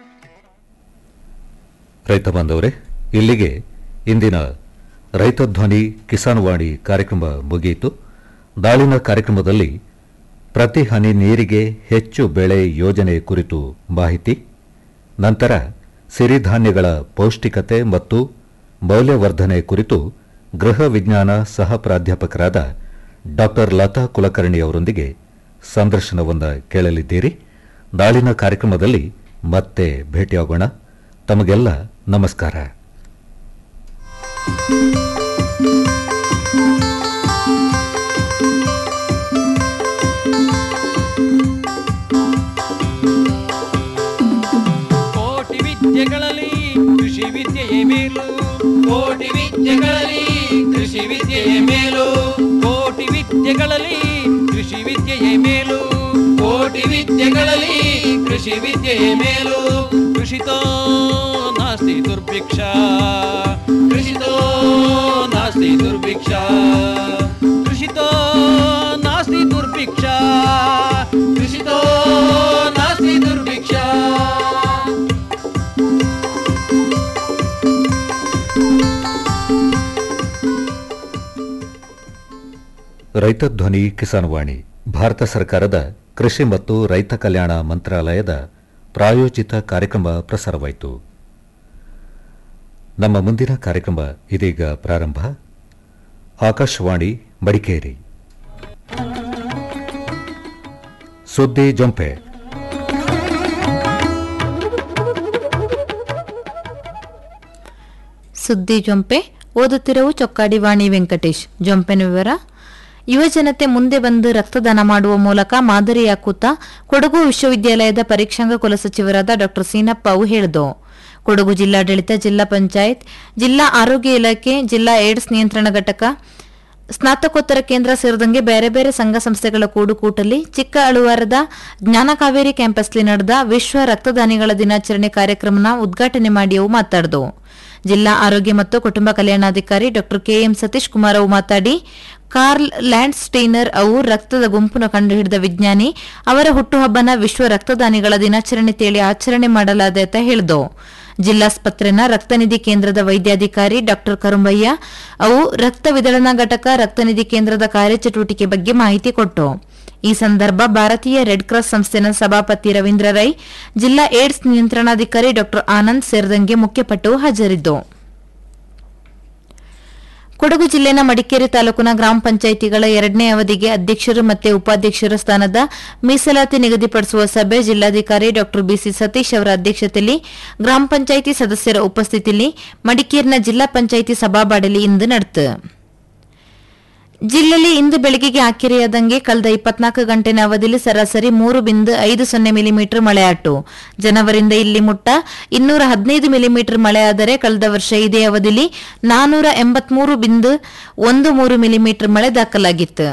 ರೈತ ಬಾಂಧವರೇ ಇಲ್ಲಿಗೆ ಇಂದಿನ ರೈತ ಧ್ವನಿ ಕಿಸಾನ್ ವಾಣಿ ಕಾರ್ಯಕ್ರಮ ಮುಗಿಯಿತು ದಾಳಿನ ಕಾರ್ಯಕ್ರಮದಲ್ಲಿ ಪ್ರತಿ ಹನಿ ನೀರಿಗೆ ಹೆಚ್ಚು ಬೆಳೆ ಯೋಜನೆ ಕುರಿತು ಮಾಹಿತಿ ನಂತರ ಸಿರಿಧಾನ್ಯಗಳ ಪೌಷ್ಟಿಕತೆ ಮತ್ತು ಮೌಲ್ಯವರ್ಧನೆ ಕುರಿತು ಗೃಹ ವಿಜ್ಞಾನ ಸಹ ಪ್ರಾಧ್ಯಾಪಕರಾದ ಡಾಕ್ಟರ್ ಲತಾ ಕುಲಕರ್ಣಿ ಅವರೊಂದಿಗೆ ಸಂದರ್ಶನವನ್ನು ಕೇಳಲಿದ್ದೀರಿ ನಾಳಿನ ಕಾರ್ಯಕ್ರಮದಲ್ಲಿ ಮತ್ತೆ ಭೇಟಿಯಾಗೋಣ ತಮಗೆಲ್ಲ ನಮಸ್ಕಾರ ಕೋಟಿ ವಿದ್ಯೆಗಳಲ್ಲಿ ಕೃಷಿ ವಿದ್ಯೆಯೇ ಮೇಲು ಕೋಟಿ ವಿದ್ಯೆಗಳಲ್ಲಿ ಕೃಷಿ ವಿದ್ಯೆಯೇ ಮೇಲು ಕೋಟಿ ವಿದ್ಯೆಗಳಲ್ಲಿ ಕೃಷಿ ವಿದ್ಯೆಯೇ ಮೇಲು ಕೋಟಿ ವಿದ್ಯೆಗಳಲ್ಲಿ ಕೃಷಿ ವಿದ್ಯೆಯೇ ಮೇಲು ಕೃಷಿತೋ ನಾಸ್ತಿ ದುರ್ಭಿಕ್ಷ ಕೃಷಿತೋ ನಾಸ್ತಿ ದುರ್ಭಿಕ್ಷ ಕೃಷಿತೋ ನಾಸ್ತಿ ದುರ್ಭಿಕ್ಷ ಕೃಷಿತೋ ನಾಸ್ತಿ ದುರ್ಭಿಕ್ಷ ರೈತ ಧ್ವನಿ ಕಿಸಾನ್ ವಾಣಿ ಭಾರತ ಸರ್ಕಾರದ ಕೃಷಿ ಮತ್ತು ರೈತ ಕಲ್ಯಾಣ ಮಂತ್ರಾಲಯದ ಪ್ರಾಯೋಜಿತ ಕಾರ್ಯಕ್ರಮ ಪ್ರಸಾರವಾಯಿತು ನಮ್ಮ ಮುಂದಿನ ಕಾರ್ಯಕ್ರಮ ಇದೀಗ ಪ್ರಾರಂಭ ಆಕಾಶವಾಣಿ ಮಡಿಕೇರಿ ಸುದ್ದಿ ಜೊಂಪೆ ಸುದ್ದಿ ಜೊಂಪೆ ಓದುತ್ತಿರುವ ಚೊಕ್ಕಾಡಿ ವಾಣಿ ವೆಂಕಟೇಶ್ ಜೊಂಪೆನ ವಿವರ ಯುವಜನತೆ ಮುಂದೆ ಬಂದು ರಕ್ತದಾನ ಮಾಡುವ ಮೂಲಕ ಮಾದರಿಯಾಕುತ್ತಾ ಕೊಡಗು ವಿಶ್ವವಿದ್ಯಾಲಯದ ಪರೀಕ್ಷಾಂಗ ಕುಲಸಚಿವರಾದ ಡಾ ಸೀನಪ್ಪ ಅವು ಹೇಳಿದು ಕೊಡಗು ಜಿಲ್ಲಾಡಳಿತ ಜಿಲ್ಲಾ ಪಂಚಾಯತ್ ಜಿಲ್ಲಾ ಆರೋಗ್ಯ ಇಲಾಖೆ ಜಿಲ್ಲಾ ಏಡ್ಸ್ ನಿಯಂತ್ರಣ ಘಟಕ ಸ್ನಾತಕೋತ್ತರ ಕೇಂದ್ರ ಸೇರಿದಂಗೆ ಬೇರೆ ಬೇರೆ ಸಂಘ ಸಂಸ್ಥೆಗಳ ಕೂಡುಕೂಟಲಿ ಚಿಕ್ಕ ಅಳುವಾರದ ಜ್ಞಾನ ಕಾವೇರಿ ಕ್ಯಾಂಪಸ್ಲಿ ನಡೆದ ವಿಶ್ವ ರಕ್ತದಾನಿಗಳ ದಿನಾಚರಣೆ ಕಾರ್ಯಕ್ರಮನ ಉದ್ಘಾಟನೆ ಮಾಡಿ ಅವು ಮಾತಾಡಿದವು ಜಿಲ್ಲಾ ಆರೋಗ್ಯ ಮತ್ತು ಕುಟುಂಬ ಕಲ್ಯಾಣಾಧಿಕಾರಿ ಡಾ ಕೆಎಂ ಸತೀಶ್ ಕುಮಾರ್ ಅವು ಮಾತಾಡಿ ಕಾರ್ಲ್ ಲ್ಯಾಂಡ್ ಸ್ಟೈನರ್ ಅವು ರಕ್ತದ ಗುಂಪನ್ನು ಕಂಡುಹಿಡಿದ ವಿಜ್ಞಾನಿ ಅವರ ಹುಟ್ಟುಹಬ್ಬನ ವಿಶ್ವ ರಕ್ತದಾನಿಗಳ ದಿನಾಚರಣೆ ತೇಳಿ ಆಚರಣೆ ಮಾಡಲಾದೆ ಅಂತ ಹೇಳಿದವು ಜಿಲ್ಲಾಸ್ಪತ್ರೆನ ರಕ್ತನಿಧಿ ಕೇಂದ್ರದ ವೈದ್ಯಾಧಿಕಾರಿ ಡಾ ಕರುಂಬಯ್ಯ ಅವು ರಕ್ತ ವಿದಳನಾ ಘಟಕ ರಕ್ತನಿಧಿ ಕೇಂದ್ರದ ಕಾರ್ಯಚಟುವಟಿಕೆ ಬಗ್ಗೆ ಮಾಹಿತಿ ಕೊಟ್ಟು ಈ ಸಂದರ್ಭ ಭಾರತೀಯ ರೆಡ್ ಕ್ರಾಸ್ ಸಂಸ್ಥೆನ ಸಭಾಪತಿ ರವೀಂದ್ರ ರೈ ಜಿಲ್ಲಾ ಏಡ್ಸ್ ನಿಯಂತ್ರಣಾಧಿಕಾರಿ ಡಾ ಆನಂದ್ ಸೇರಿದಂಗೆ ಮುಖ್ಯಪಟ್ಟು ಹಾಜರಿದ್ದು ಕೊಡಗು ಜಿಲ್ಲೆನ ಮಡಿಕೇರಿ ತಾಲೂಕಿನ ಗ್ರಾಮ ಪಂಚಾಯಿತಿಗಳ ಎರಡನೇ ಅವಧಿಗೆ ಅಧ್ಯಕ್ಷರು ಮತ್ತು ಉಪಾಧ್ಯಕ್ಷರ ಸ್ಥಾನದ ಮೀಸಲಾತಿ ನಿಗದಿಪಡಿಸುವ ಸಭೆ ಜಿಲ್ಲಾಧಿಕಾರಿ ಡಾ ಬಿಸಿ ಸತೀಶ್ ಅವರ ಅಧ್ಯಕ್ಷತೆಯಲ್ಲಿ ಗ್ರಾಮ ಪಂಚಾಯಿತಿ ಸದಸ್ಯರ ಉಪಸ್ಥಿತಿಯಲ್ಲಿ ಮಡಿಕೇರಿನ ಜಿಲ್ಲಾ ಪಂಚಾಯಿತಿ ಸಭಾಬಾಡಲಿ ಇಂದು ನಡೆತು ಜಿಲ್ಲೆಯಲ್ಲಿ ಇಂದು ಬೆಳಗ್ಗೆಗೆ ಆಕೆರೆಯಾದಂಗೆ ಕಳೆದ ಇಪ್ಪತ್ನಾಲ್ಕು ಗಂಟೆನ ಅವಧಿಯಲ್ಲಿ ಸರಾಸರಿ ಮೂರು ಬಿಂದು ಐದು ಸೊನ್ನೆ ಮಿಲಿಮೀಟರ್ ಮಳೆಯಾಟು ಜನವರಿಂದ ಇಲ್ಲಿ ಮುಟ್ಟ ಇನ್ನೂರ ಹದಿನೈದು ಮಿಲಿಮೀಟರ್ ಮಳೆಯಾದರೆ ಕಳೆದ ವರ್ಷ ಇದೇ ಅವಧಿಯಲ್ಲಿ ನಾನೂರ ಎಂಬತ್ಮೂರು ಬಿಂದು ಒಂದು ಮೂರು ಮಿಲಿಮೀಟರ್ ಮಳೆ ದಾಖಲಾಗಿತ್ತು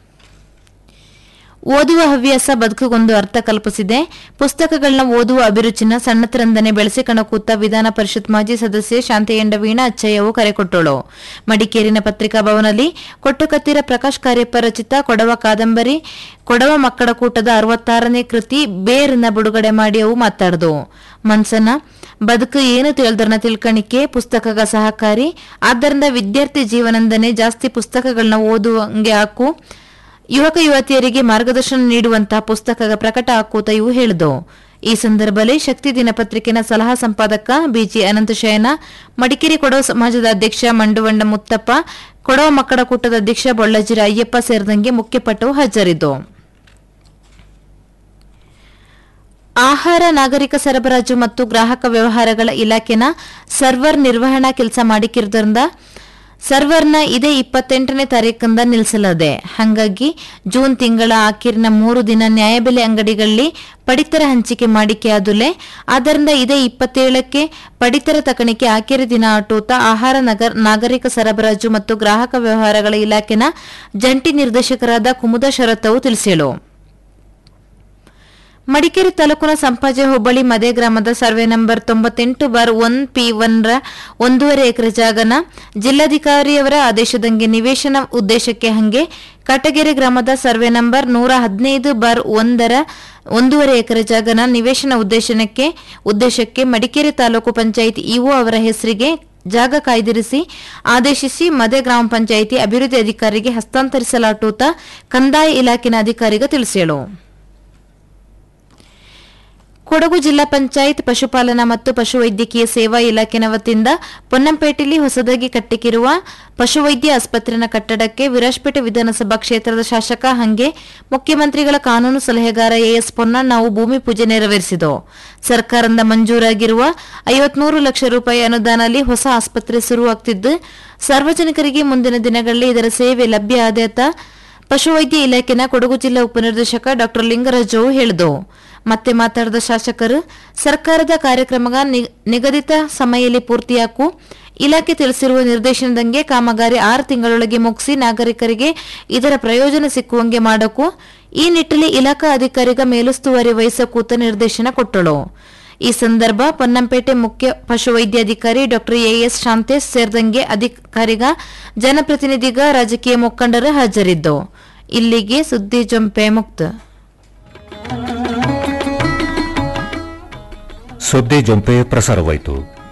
ಓದುವ ಹವ್ಯಾಸ ಬದುಕಿಗೊಂದು ಅರ್ಥ ಕಲ್ಪಿಸಿದೆ ಪುಸ್ತಕಗಳನ್ನ ಓದುವ ಅಭಿರುಚಿನ ಸಣ್ಣತರಂದನೆ ಬೆಳೆಸಿಕಣ ಕೂತ ವಿಧಾನ ಪರಿಷತ್ ಮಾಜಿ ಸದಸ್ಯೆ ಶಾಂತಯ್ಯಂಡ ವೀಣಾ ಅಚ್ಚಯ್ಯವು ಕರೆ ಕೊಟ್ಟಳು ಮಡಿಕೇರಿನ ಪತ್ರಿಕಾ ಭವನದಲ್ಲಿ ಕೊಟ್ಟುಕತ್ತಿರ ಪ್ರಕಾಶ್ ಕಾರ್ಯಪ್ಪ ರಚಿತ ಕೊಡವ ಕಾದಂಬರಿ ಕೊಡವ ಮಕ್ಕಳ ಕೂಟದ ಅರವತ್ತಾರನೇ ಕೃತಿ ಬೇರನ್ನ ಬಿಡುಗಡೆ ಮಾಡಿ ಅವು ಮಾತಾಡ್ದವು ಮನ್ಸನ ಬದುಕು ಏನು ತಿಳಿದ್ರನ ತಿಳ್ಕಣಿಕೆ ಪುಸ್ತಕಗ ಸಹಕಾರಿ ಆದ್ದರಿಂದ ವಿದ್ಯಾರ್ಥಿ ಜೀವನದಿಂದನೇ ಜಾಸ್ತಿ ಪುಸ್ತಕಗಳನ್ನ ಓದುವಂಗೆ ಹಾಕು ಯುವಕ ಯುವತಿಯರಿಗೆ ಮಾರ್ಗದರ್ಶನ ನೀಡುವಂತಹ ಪುಸ್ತಕಗ ಪ್ರಕಟ ಹಾಕೂತ ಇವು ಹೇಳಿದವು ಈ ಸಂದರ್ಭದಲ್ಲಿ ಶಕ್ತಿ ದಿನಪತ್ರಿಕೆನ ಸಲಹಾ ಸಂಪಾದಕ ಬಿಜಿ ಅನಂತಶಯನ ಮಡಿಕೇರಿ ಕೊಡವ ಸಮಾಜದ ಅಧ್ಯಕ್ಷ ಮಂಡುವಂಡ ಮುತ್ತಪ್ಪ ಕೊಡವ ಮಕ್ಕಳ ಕೂಟದ ಅಧ್ಯಕ್ಷ ಬೊಳ್ಳಜಿರ ಅಯ್ಯಪ್ಪ ಸೇರಿದಂಗೆ ಮುಖ್ಯಪಟ್ಟವು ಹಾಜರಿದ್ದವು ಆಹಾರ ನಾಗರಿಕ ಸರಬರಾಜು ಮತ್ತು ಗ್ರಾಹಕ ವ್ಯವಹಾರಗಳ ಇಲಾಖೆನ ಸರ್ವರ್ ನಿರ್ವಹಣಾ ಕೆಲಸ ಮಾಡಿಕಿರೋದ್ರಿಂದ ಸರ್ವರ್ನ ಇದೇ ಇಪ್ಪತ್ತೆಂಟನೇ ತಾರೀಕಿಂದ ನಿಲ್ಲಿಸಲಾದೆ ಹಾಗಾಗಿ ಜೂನ್ ತಿಂಗಳ ಆಖಿರಿನ ಮೂರು ದಿನ ನ್ಯಾಯಬೆಲೆ ಅಂಗಡಿಗಳಲ್ಲಿ ಪಡಿತರ ಹಂಚಿಕೆ ಮಾಡಿಕೆ ಆದುಲೆ ಆದ್ದರಿಂದ ಇದೇ ಇಪ್ಪತ್ತೇಳಕ್ಕೆ ಪಡಿತರ ತಕಣಿಕೆ ಆಖಿರಿ ದಿನ ಆಟೋತ ಆಹಾರ ನಗರ ನಾಗರಿಕ ಸರಬರಾಜು ಮತ್ತು ಗ್ರಾಹಕ ವ್ಯವಹಾರಗಳ ಇಲಾಖೆನ ಜಂಟಿ ನಿರ್ದೇಶಕರಾದ ಕುಮುದ ಶರತ್ತವು ತಿಳಿಸಿಳು ಮಡಿಕೇರಿ ತಾಲೂಕಿನ ಸಂಪಾಜೆ ಹೋಬಳಿ ಮದೆ ಗ್ರಾಮದ ಸರ್ವೆ ನಂಬರ್ ತೊಂಬತ್ತೆಂಟು ಬಾರ್ ಒನ್ ಪಿ ಒನ್ ರ ಒಂದೂವರೆ ಎಕರೆ ಜಾಗನ ಜಿಲ್ಲಾಧಿಕಾರಿಯವರ ಆದೇಶದಂಗೆ ನಿವೇಶನ ಉದ್ದೇಶಕ್ಕೆ ಹಂಗೆ ಕಟಗೆರೆ ಗ್ರಾಮದ ಸರ್ವೆ ನಂಬರ್ ನೂರ ಹದಿನೈದು ಬಾರ್ ಒಂದರ ಒಂದೂವರೆ ಎಕರೆ ಜಾಗನ ನಿವೇಶನ ಉದ್ದೇಶನಕ್ಕೆ ಉದ್ದೇಶಕ್ಕೆ ಮಡಿಕೇರಿ ತಾಲೂಕು ಪಂಚಾಯಿತಿ ಇಒ ಅವರ ಹೆಸರಿಗೆ ಜಾಗ ಕಾಯ್ದಿರಿಸಿ ಆದೇಶಿಸಿ ಮದೆ ಗ್ರಾಮ ಪಂಚಾಯಿತಿ ಅಭಿವೃದ್ಧಿ ಅಧಿಕಾರಿಗೆ ಹಸ್ತಾಂತರಿಸಲಾಟೂತ ಕಂದಾಯ ಇಲಾಖೆನ ಅಧಿಕಾರಿಗೆ ತಿಳಿಸೇಳು ಕೊಡಗು ಜಿಲ್ಲಾ ಪಂಚಾಯತ್ ಪಶುಪಾಲನಾ ಮತ್ತು ಪಶುವೈದ್ಯಕೀಯ ಸೇವಾ ಇಲಾಖೆನ ವತಿಯಿಂದ ಪೊನ್ನಂಪೇಟೆಯಲ್ಲಿ ಹೊಸದಾಗಿ ಕಟ್ಟಿಕಿರುವ ಪಶುವೈದ್ಯ ಆಸ್ಪತ್ರೆನ ಕಟ್ಟಡಕ್ಕೆ ವಿರಾಜಪೇಟೆ ವಿಧಾನಸಭಾ ಕ್ಷೇತ್ರದ ಶಾಸಕ ಹಂಗೆ ಮುಖ್ಯಮಂತ್ರಿಗಳ ಕಾನೂನು ಸಲಹೆಗಾರ ಎಎಸ್ ಪೊನ್ನಣ್ಣವು ಭೂಮಿ ಪೂಜೆ ನೆರವೇರಿಸಿದರು ಸರ್ಕಾರದಿಂದ ಮಂಜೂರಾಗಿರುವ ಐವತ್ಮೂರು ಲಕ್ಷ ರೂಪಾಯಿ ಅನುದಾನದಲ್ಲಿ ಹೊಸ ಆಸ್ಪತ್ರೆ ಶುರುವಾಗುತ್ತಿದ್ದು ಸಾರ್ವಜನಿಕರಿಗೆ ಮುಂದಿನ ದಿನಗಳಲ್ಲಿ ಇದರ ಸೇವೆ ಲಭ್ಯ ಆದ್ಯತ ಪಶುವೈದ್ಯ ಇಲಾಖೆನ ಕೊಡಗು ಜಿಲ್ಲಾ ಉಪನಿರ್ದೇಶಕ ಡಾ ಲಿಂಗರಾಜು ಹೇಳಿದರು ಮತ್ತೆ ಮಾತಾಡಿದ ಶಾಸಕರು ಸರ್ಕಾರದ ಕಾರ್ಯಕ್ರಮ ನಿಗದಿತ ಸಮಯದಲ್ಲಿ ಪೂರ್ತಿಯಾಕು ಇಲಾಖೆ ತಿಳಿಸಿರುವ ನಿರ್ದೇಶನದಂಗೆ ಕಾಮಗಾರಿ ಆರು ತಿಂಗಳೊಳಗೆ ಮುಗಿಸಿ ನಾಗರಿಕರಿಗೆ ಇದರ ಪ್ರಯೋಜನ ಸಿಕ್ಕುವಂಗೆ ಮಾಡಕು ಈ ನಿಟ್ಟಿನಲ್ಲಿ ಇಲಾಖಾ ಅಧಿಕಾರಿಗ ಮೇಲುಸ್ತುವಾರಿ ವಹಿಸಕೂತ ನಿರ್ದೇಶನ ಕೊಟ್ಟಳು ಈ ಸಂದರ್ಭ ಪೊನ್ನಂಪೇಟೆ ಮುಖ್ಯ ಪಶುವೈದ್ಯಾಧಿಕಾರಿ ಡಾ ಎಎಸ್ ಶಾಂತೇಶ್ ಸೇರಿದಂಗೆ ಅಧಿಕಾರಿಗ ಜನಪ್ರತಿನಿಧಿಗ ರಾಜಕೀಯ ಮುಖಂಡರು ಹಾಜರಿದ್ದು ಇಲ್ಲಿಗೆ ಸುದ್ದಿ ಜೊಂಪೆ ಮುಕ್ತ ಸುದ್ದಿ ಜೊಂಪೆ ಪ್ರಸಾರವಾಯಿತು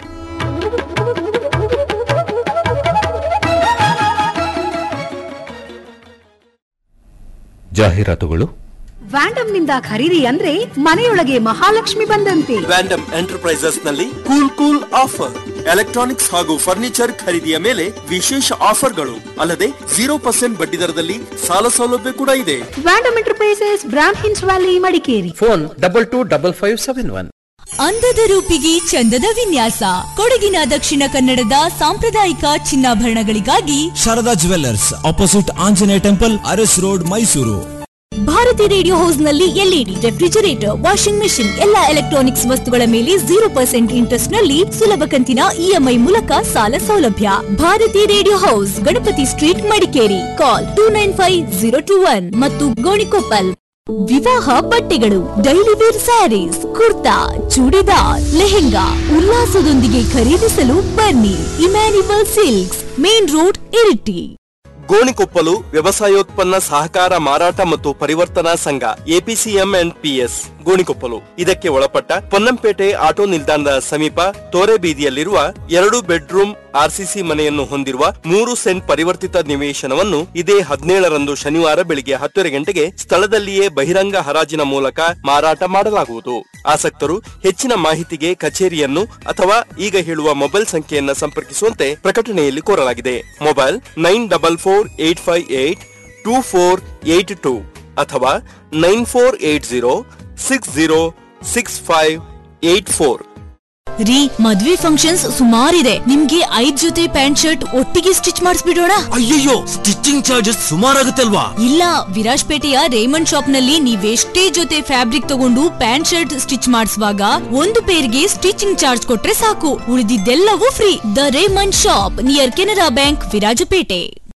ಜಾಹೀರಾತುಗಳು ವ್ಯಾಂಡಮ್ನಿಂದ ಖರೀದಿ ಅಂದ್ರೆ ಮನೆಯೊಳಗೆ ಮಹಾಲಕ್ಷ್ಮಿ ಬಂದಂತೆ ವ್ಯಾಂಡಮ್ ಎಂಟರ್ಪ್ರೈಸಸ್ ನಲ್ಲಿ ಕೂಲ್ ಕೂಲ್ ಆಫರ್ ಎಲೆಕ್ಟ್ರಾನಿಕ್ಸ್ ಹಾಗೂ ಫರ್ನಿಚರ್ ಖರೀದಿಯ ಮೇಲೆ ವಿಶೇಷ ಆಫರ್ಗಳು ಅಲ್ಲದೆ ಜೀರೋ ಪರ್ಸೆಂಟ್ ಬಡ್ಡಿ ದರದಲ್ಲಿ ಸಾಲ ಸೌಲಭ್ಯ ಕೂಡ ಇದೆ Vandam enterprises Brahmins valley Madikeri phone double two double five seven one ಅಂದದ ರೂಪಿಗೆ ಚಂದದ ವಿನ್ಯಾಸ ಕೊಡಗಿನ ದಕ್ಷಿಣ ಕನ್ನಡದ ಸಾಂಪ್ರದಾಯಿಕ ಚಿನ್ನಾಭರಣಗಳಿಗಾಗಿ Sharada jewellers opposite Anjaneya temple Aras road Mysuru Bharati radio house ನಲ್ಲಿ ಎಲ್ಇಡಿ ರೆಫ್ರಿಜರೇಟರ್ ವಾಷಿಂಗ್ ಮೆಷಿನ್ ಎಲ್ಲಾ ಎಲೆಕ್ಟ್ರಾನಿಕ್ಸ್ ವಸ್ತುಗಳ ಮೇಲೆ ಜೀರೋ ಪರ್ಸೆಂಟ್ ಇಂಟ್ರೆಸ್ಟ್ ನಲ್ಲಿ ಸುಲಭ ಕಂತಿನ ಇಎಂಐ ಮೂಲಕ ಸಾಲ ಸೌಲಭ್ಯ Bharati radio house Ganapati street Madikeri call two nine five zero two one ಮತ್ತು ಗೋಣಿಕೊಪ್ಪಲ್ ವಿವಾಹ ಬಟ್ಟೆಗಳು daily wear saris kurta churidar lehenga ಉಲ್ಲಾಸದೊಂದಿಗೆ ಖರೀದಿಸಲು ಬನ್ನಿ Emmanuel silks main road Iritty Gonikoppal ವ್ಯವಸಾಯೋತ್ಪನ್ನ ಸಹಕಾರ ಮಾರಾಟ ಮತ್ತು ಪರಿವರ್ತನಾ ಸಂಘ ಎಪಿಸಿಎಂ ಅಂಡ್ ಪಿಎಸ್ ಗೋಣಿಕೊಪ್ಪಲು ಇದಕ್ಕೆ ಒಳಪಟ್ಟ ಪೊನ್ನಂಪೇಟೆ ಆಟೋ ನಿಲ್ದಾಣದ ಸಮೀಪ ತೋರೆ ಬೀದಿಯಲ್ಲಿರುವ ಎರಡು ಬೆಡ್ರೂಮ್ ಆರ್ಸಿಸಿ ಮನೆಯನ್ನು ಹೊಂದಿರುವ ಮೂರು ಸೆಂಟ್ ಪರಿವರ್ತಿತ ನಿವೇಶನವನ್ನು ಇದೇ ಹದಿನೇಳರಂದು ಶನಿವಾರ ಬೆಳಿಗ್ಗೆ ಹತ್ತುವರೆ ಗಂಟೆಗೆ ಸ್ಥಳದಲ್ಲಿಯೇ ಬಹಿರಂಗ ಹರಾಜಿನ ಮೂಲಕ ಮಾರಾಟ ಮಾಡಲಾಗುವುದು ಆಸಕ್ತರು ಹೆಚ್ಚಿನ ಮಾಹಿತಿಗೆ ಕಚೇರಿಯನ್ನು ಅಥವಾ ಈಗ ಹೇಳುವ ಮೊಬೈಲ್ ಸಂಖ್ಯೆಯನ್ನ ಸಂಪರ್ಕಿಸುವಂತೆ ಪ್ರಕಟಣೆಯಲ್ಲಿ ಕೋರಲಾಗಿದೆ mobile nine double four eight five eight two four eight two ಅಥವಾ nine four eight zero six zero six five eight four ರೀ ಮದ್ವೆ ಫಂಕ್ಷನ್ಸ್ ಸುಮಾರಿದೆ ನಿಮ್ಗೆ ಐದ್ ಜೊತೆ ಪ್ಯಾಂಟ್ ಶರ್ಟ್ ಒಟ್ಟಿಗೆ ಸ್ಟಿಚ್ ಮಾಡಿಸ್ಬಿಡೋಣ ಅಯ್ಯಯ್ಯೋ ಸ್ಟಿಚಿಂಗ್ ಚಾರ್ಜಸ್ ಸುಮಾರಾಗುತ್ತೆ ಅಲ್ವಾ ಇಲ್ಲ ವಿರಾಜ್ಪೇಟೆಯ ರೇಮಂಡ್ ಶಾಪ್ ನಲ್ಲಿ ನೀವೆಷ್ಟೇ ಜೊತೆ ಫ್ಯಾಬ್ರಿಕ್ ತಗೊಂಡು ಪ್ಯಾಂಟ್ ಶರ್ಟ್ ಸ್ಟಿಚ್ ಮಾಡಿಸುವಾಗ ಒಂದು ಪೇರ್ಗೆ ಸ್ಟಿಚಿಂಗ್ ಚಾರ್ಜ್ ಕೊಟ್ರೆ ಸಾಕು ಉಳಿದಿದ್ದೆಲ್ಲವೂ free the Raymond shop near Canara bank Virajpet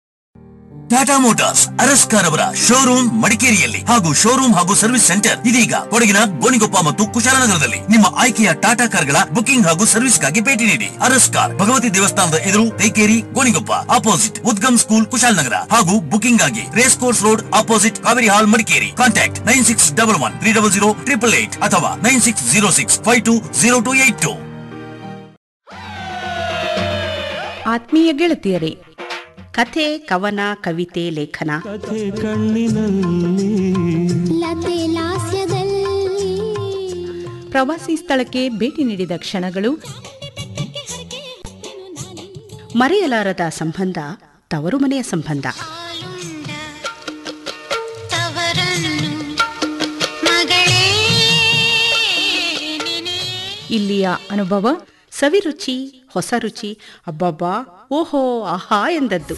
Tata motors Araskar ಅವರ ಶೋರೂಮ್ ಮಡಿಕೇರಿಯಲ್ಲಿ ಹಾಗೂ ಶೋರೂಮ್ ಹಾಗೂ ಸರ್ವಿಸ್ ಸೆಂಟರ್ ಇದೀಗ ಕೊಡಗಿನ ಗೋಣಿಗೊಪ್ಪ ಮತ್ತು ಕುಶಾಲನಗರದಲ್ಲಿ ನಿಮ್ಮ ಆಯ್ಕೆಯ ಟಾಟಾ ಕಾರ್ಗಳ ಬುಕಿಂಗ್ ಹಾಗೂ ಸರ್ವಿಸ್ಗಾಗಿ ಭೇಟಿ ನೀಡಿ ಅರಸ್ಕಾರ್ ಭಗವತಿ ದೇವಸ್ಥಾನದ ಎದುರು ತೈಕೇರಿ ಗೋಣಿಗೊಪ್ಪ ಅಪೋಸಿಟ್ ಉದ್ಗಮ್ ಸ್ಕೂಲ್ ಕುಶಾಲನಗರ ಹಾಗೂ ಬುಕಿಂಗ್ ಆಗಿ race course road opposite Kaveri hall Madikeri contact nine six double one three double zero triple eight ಅಥವಾ nine six zero six five two zero two eight two ಆತ್ಮೀಯ ಗೆಳತಿಯರೇ ಕಥೆ ಕವನ ಕವಿತೆ ಲೇಖನ ಪ್ರವಾಸಿ ಸ್ಥಳಕ್ಕೆ ಭೇಟಿ ನೀಡಿದ ಕ್ಷಣಗಳು ಮರೆಯಲಾರದ ಸಂಬಂಧ ತವರು ಮನೆಯ ಸಂಬಂಧ ಇಲ್ಲಿಯ ಅನುಭವ ಸವಿರುಚಿ ಹೊಸ ರುಚಿ ಅಬ್ಬಬ್ಬಾ ಓಹೋ ಆಹಾ ಎಂದದ್ದು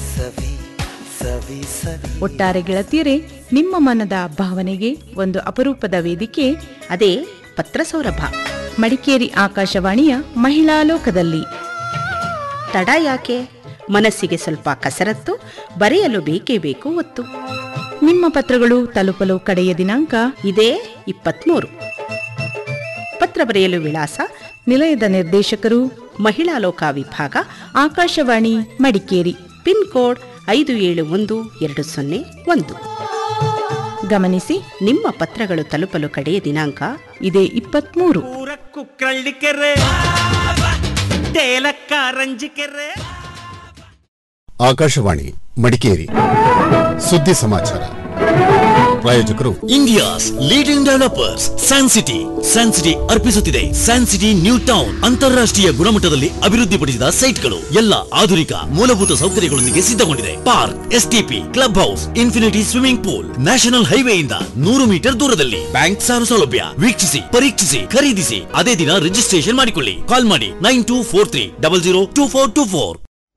ಒಟ್ಟಾರೆ ಗೆಳತಿಯರೇ ನಿಮ್ಮ ಮನದ ಭಾವನೆಗೆ ಒಂದು ಅಪರೂಪದ ವೇದಿಕೆ ಅದೇ ಪತ್ರ ಸೌರಭ ಮಡಿಕೇರಿ ಆಕಾಶವಾಣಿಯ ಮಹಿಳಾ ಲೋಕದಲ್ಲಿ ತಡ ಯಾಕೆ ಮನಸ್ಸಿಗೆ ಸ್ವಲ್ಪ ಕಸರತ್ತು ಬರೆಯಲು ಬೇಕೇ ಬೇಕು ಒತ್ತು ನಿಮ್ಮ ಪತ್ರಗಳು ತಲುಪಲು ಕಡೆಯ ದಿನಾಂಕ ಇದೇ ಇಪ್ಪತ್ಮೂರು ಪತ್ರ ಬರೆಯಲು ವಿಳಾಸ ನಿಲಯದ ನಿರ್ದೇಶಕರು ಮಹಿಳಾ ಲೋಕ ವಿಭಾಗ ಆಕಾಶವಾಣಿ ಮಡಿಕೇರಿ ಪಿನ್ ಕೋಡ್ ಐದು ಏಳು ಒಂದು ಎರಡು ಸೊನ್ನೆ ಒಂದು ಗಮನಿಸಿ ನಿಮ್ಮ ಪತ್ರಗಳು ತಲುಪಲು ಕಡೆಯ ದಿನಾಂಕ ಇದೇ ಇಪ್ಪತ್ಮೂರು ಕುಕ್ಕಳ್ಳಿಕೆರೆ ತೇಲಕ್ಕ ರಂಜಿಕೆರೆ ಆಕಾಶವಾಣಿ ಮಡಿಕೇರಿ ಸುದ್ದಿ ಸಮಾಚಾರ ಪ್ರಾಯೋಜಕರು India's leading developers San City San City ಅರ್ಪಿಸುತ್ತಿದೆ ಸ್ಯಾನ್ ಸಿಟಿ ನ್ಯೂ ಟೌನ್ ಅಂತಾರಾಷ್ಟ್ರೀಯ ಗುಣಮಟ್ಟದಲ್ಲಿ ಅಭಿವೃದ್ಧಿಪಡಿಸಿದ ಸೈಟ್ಗಳು ಎಲ್ಲ ಆಧುನಿಕ ಮೂಲಭೂತ ಸೌಕರ್ಯಗಳೊಂದಿಗೆ ಸಿದ್ಧಗೊಂಡಿದೆ park STP club house infinity swimming pool national ಹೈವೇಯಿಂದ ನೂರು ಮೀಟರ್ ದೂರದಲ್ಲಿ ಬ್ಯಾಂಕ್ ಸಾಲ ಸೌಲಭ್ಯ ವೀಕ್ಷಿಸಿ ಪರೀಕ್ಷಿಸಿ ಖರೀದಿಸಿ ಅದೇ ದಿನ ರಿಜಿಸ್ಟ್ರೇಷನ್ ಮಾಡಿಕೊಳ್ಳಿ ಕಾಲ್ ಮಾಡಿ nine two four three double zero two four two four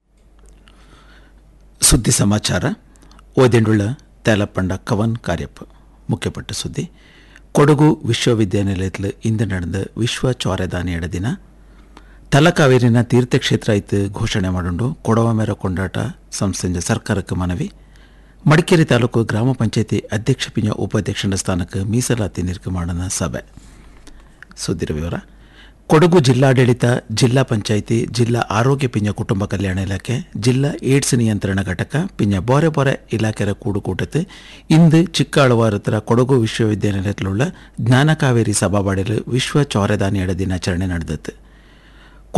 ಸುದ್ದಿ ಸಮಾಚಾರ ಓದೆಂಡುಳ್ಳ ತೇಲಪ್ಪಂಡ ಕವನ್ ಕಾರ್ಯಪ್ಪ ಮುಖ್ಯಪಟ್ಟ ಸುದ್ದಿ ಕೊಡಗು ವಿಶ್ವವಿದ್ಯಾನಿಲಯത്തിൽ ಇಂದು ನಡೆದ ವಿಶ್ವ ಚೌರದಾನಿಯಡ ದಿನ ತಲಕಾವೇರಿನ ತೀರ್ಥಕ್ಷೇತ್ರ ಇತ್ತು ಘೋಷಣೆ ಮಾಡುಂಡು ಕೊಡವ ಮೇರ ಕೊಂಡಾಟ ಸಂಸ್ಥೆಯ ಸರ್ಕಾರಕ್ಕೆ ಮನವಿ ಮಡಿಕೇರಿ ತಾಲೂಕು ಗ್ರಾಮ ಪಂಚಾಯತಿ ಅಧ್ಯಕ್ಷ ಪಿಂಜ ಉಪಾಧ್ಯಕ್ಷನ ಸ್ಥಾನಕ್ಕೆ ಮೀಸಲಾತಿ ನಿರ್ಗಮನ ಸಭೆ ಸುದ್ದಿರ ವಿವರ ಕೊಡಗು ಜಿಲ್ಲಾಡಳಿತ ಜಿಲ್ಲಾ ಪಂಚಾಯಿತಿ ಜಿಲ್ಲಾ ಆರೋಗ್ಯ ಪಿಂಜ ಕುಟುಂಬ ಕಲ್ಯಾಣ ಇಲಾಖೆ ಜಿಲ್ಲಾ ಏಡ್ಸ್ ನಿಯಂತ್ರಣ ಘಟಕ ಪಿಂಜ ಬೋರೆ ಬೋರೆ ಇಲಾಖೆರ ಕೂಡುಕೂಟത്ത് ಇಂದು ಚಿಕ್ಕಾಳವಾರತ್ರ ಕೊಡಗು ವಿಶ್ವವಿದ್ಯಾನಿಲಯത്തിലുള്ള ಜ್ಞಾನಕಾವೇರಿ ಸಭಾಬಾಡಿಲು ವಿಶ್ವ ಚೌರದಾನಿಯಡ ದಿನಾಚರಣೆ ನಡೆದತ್ತು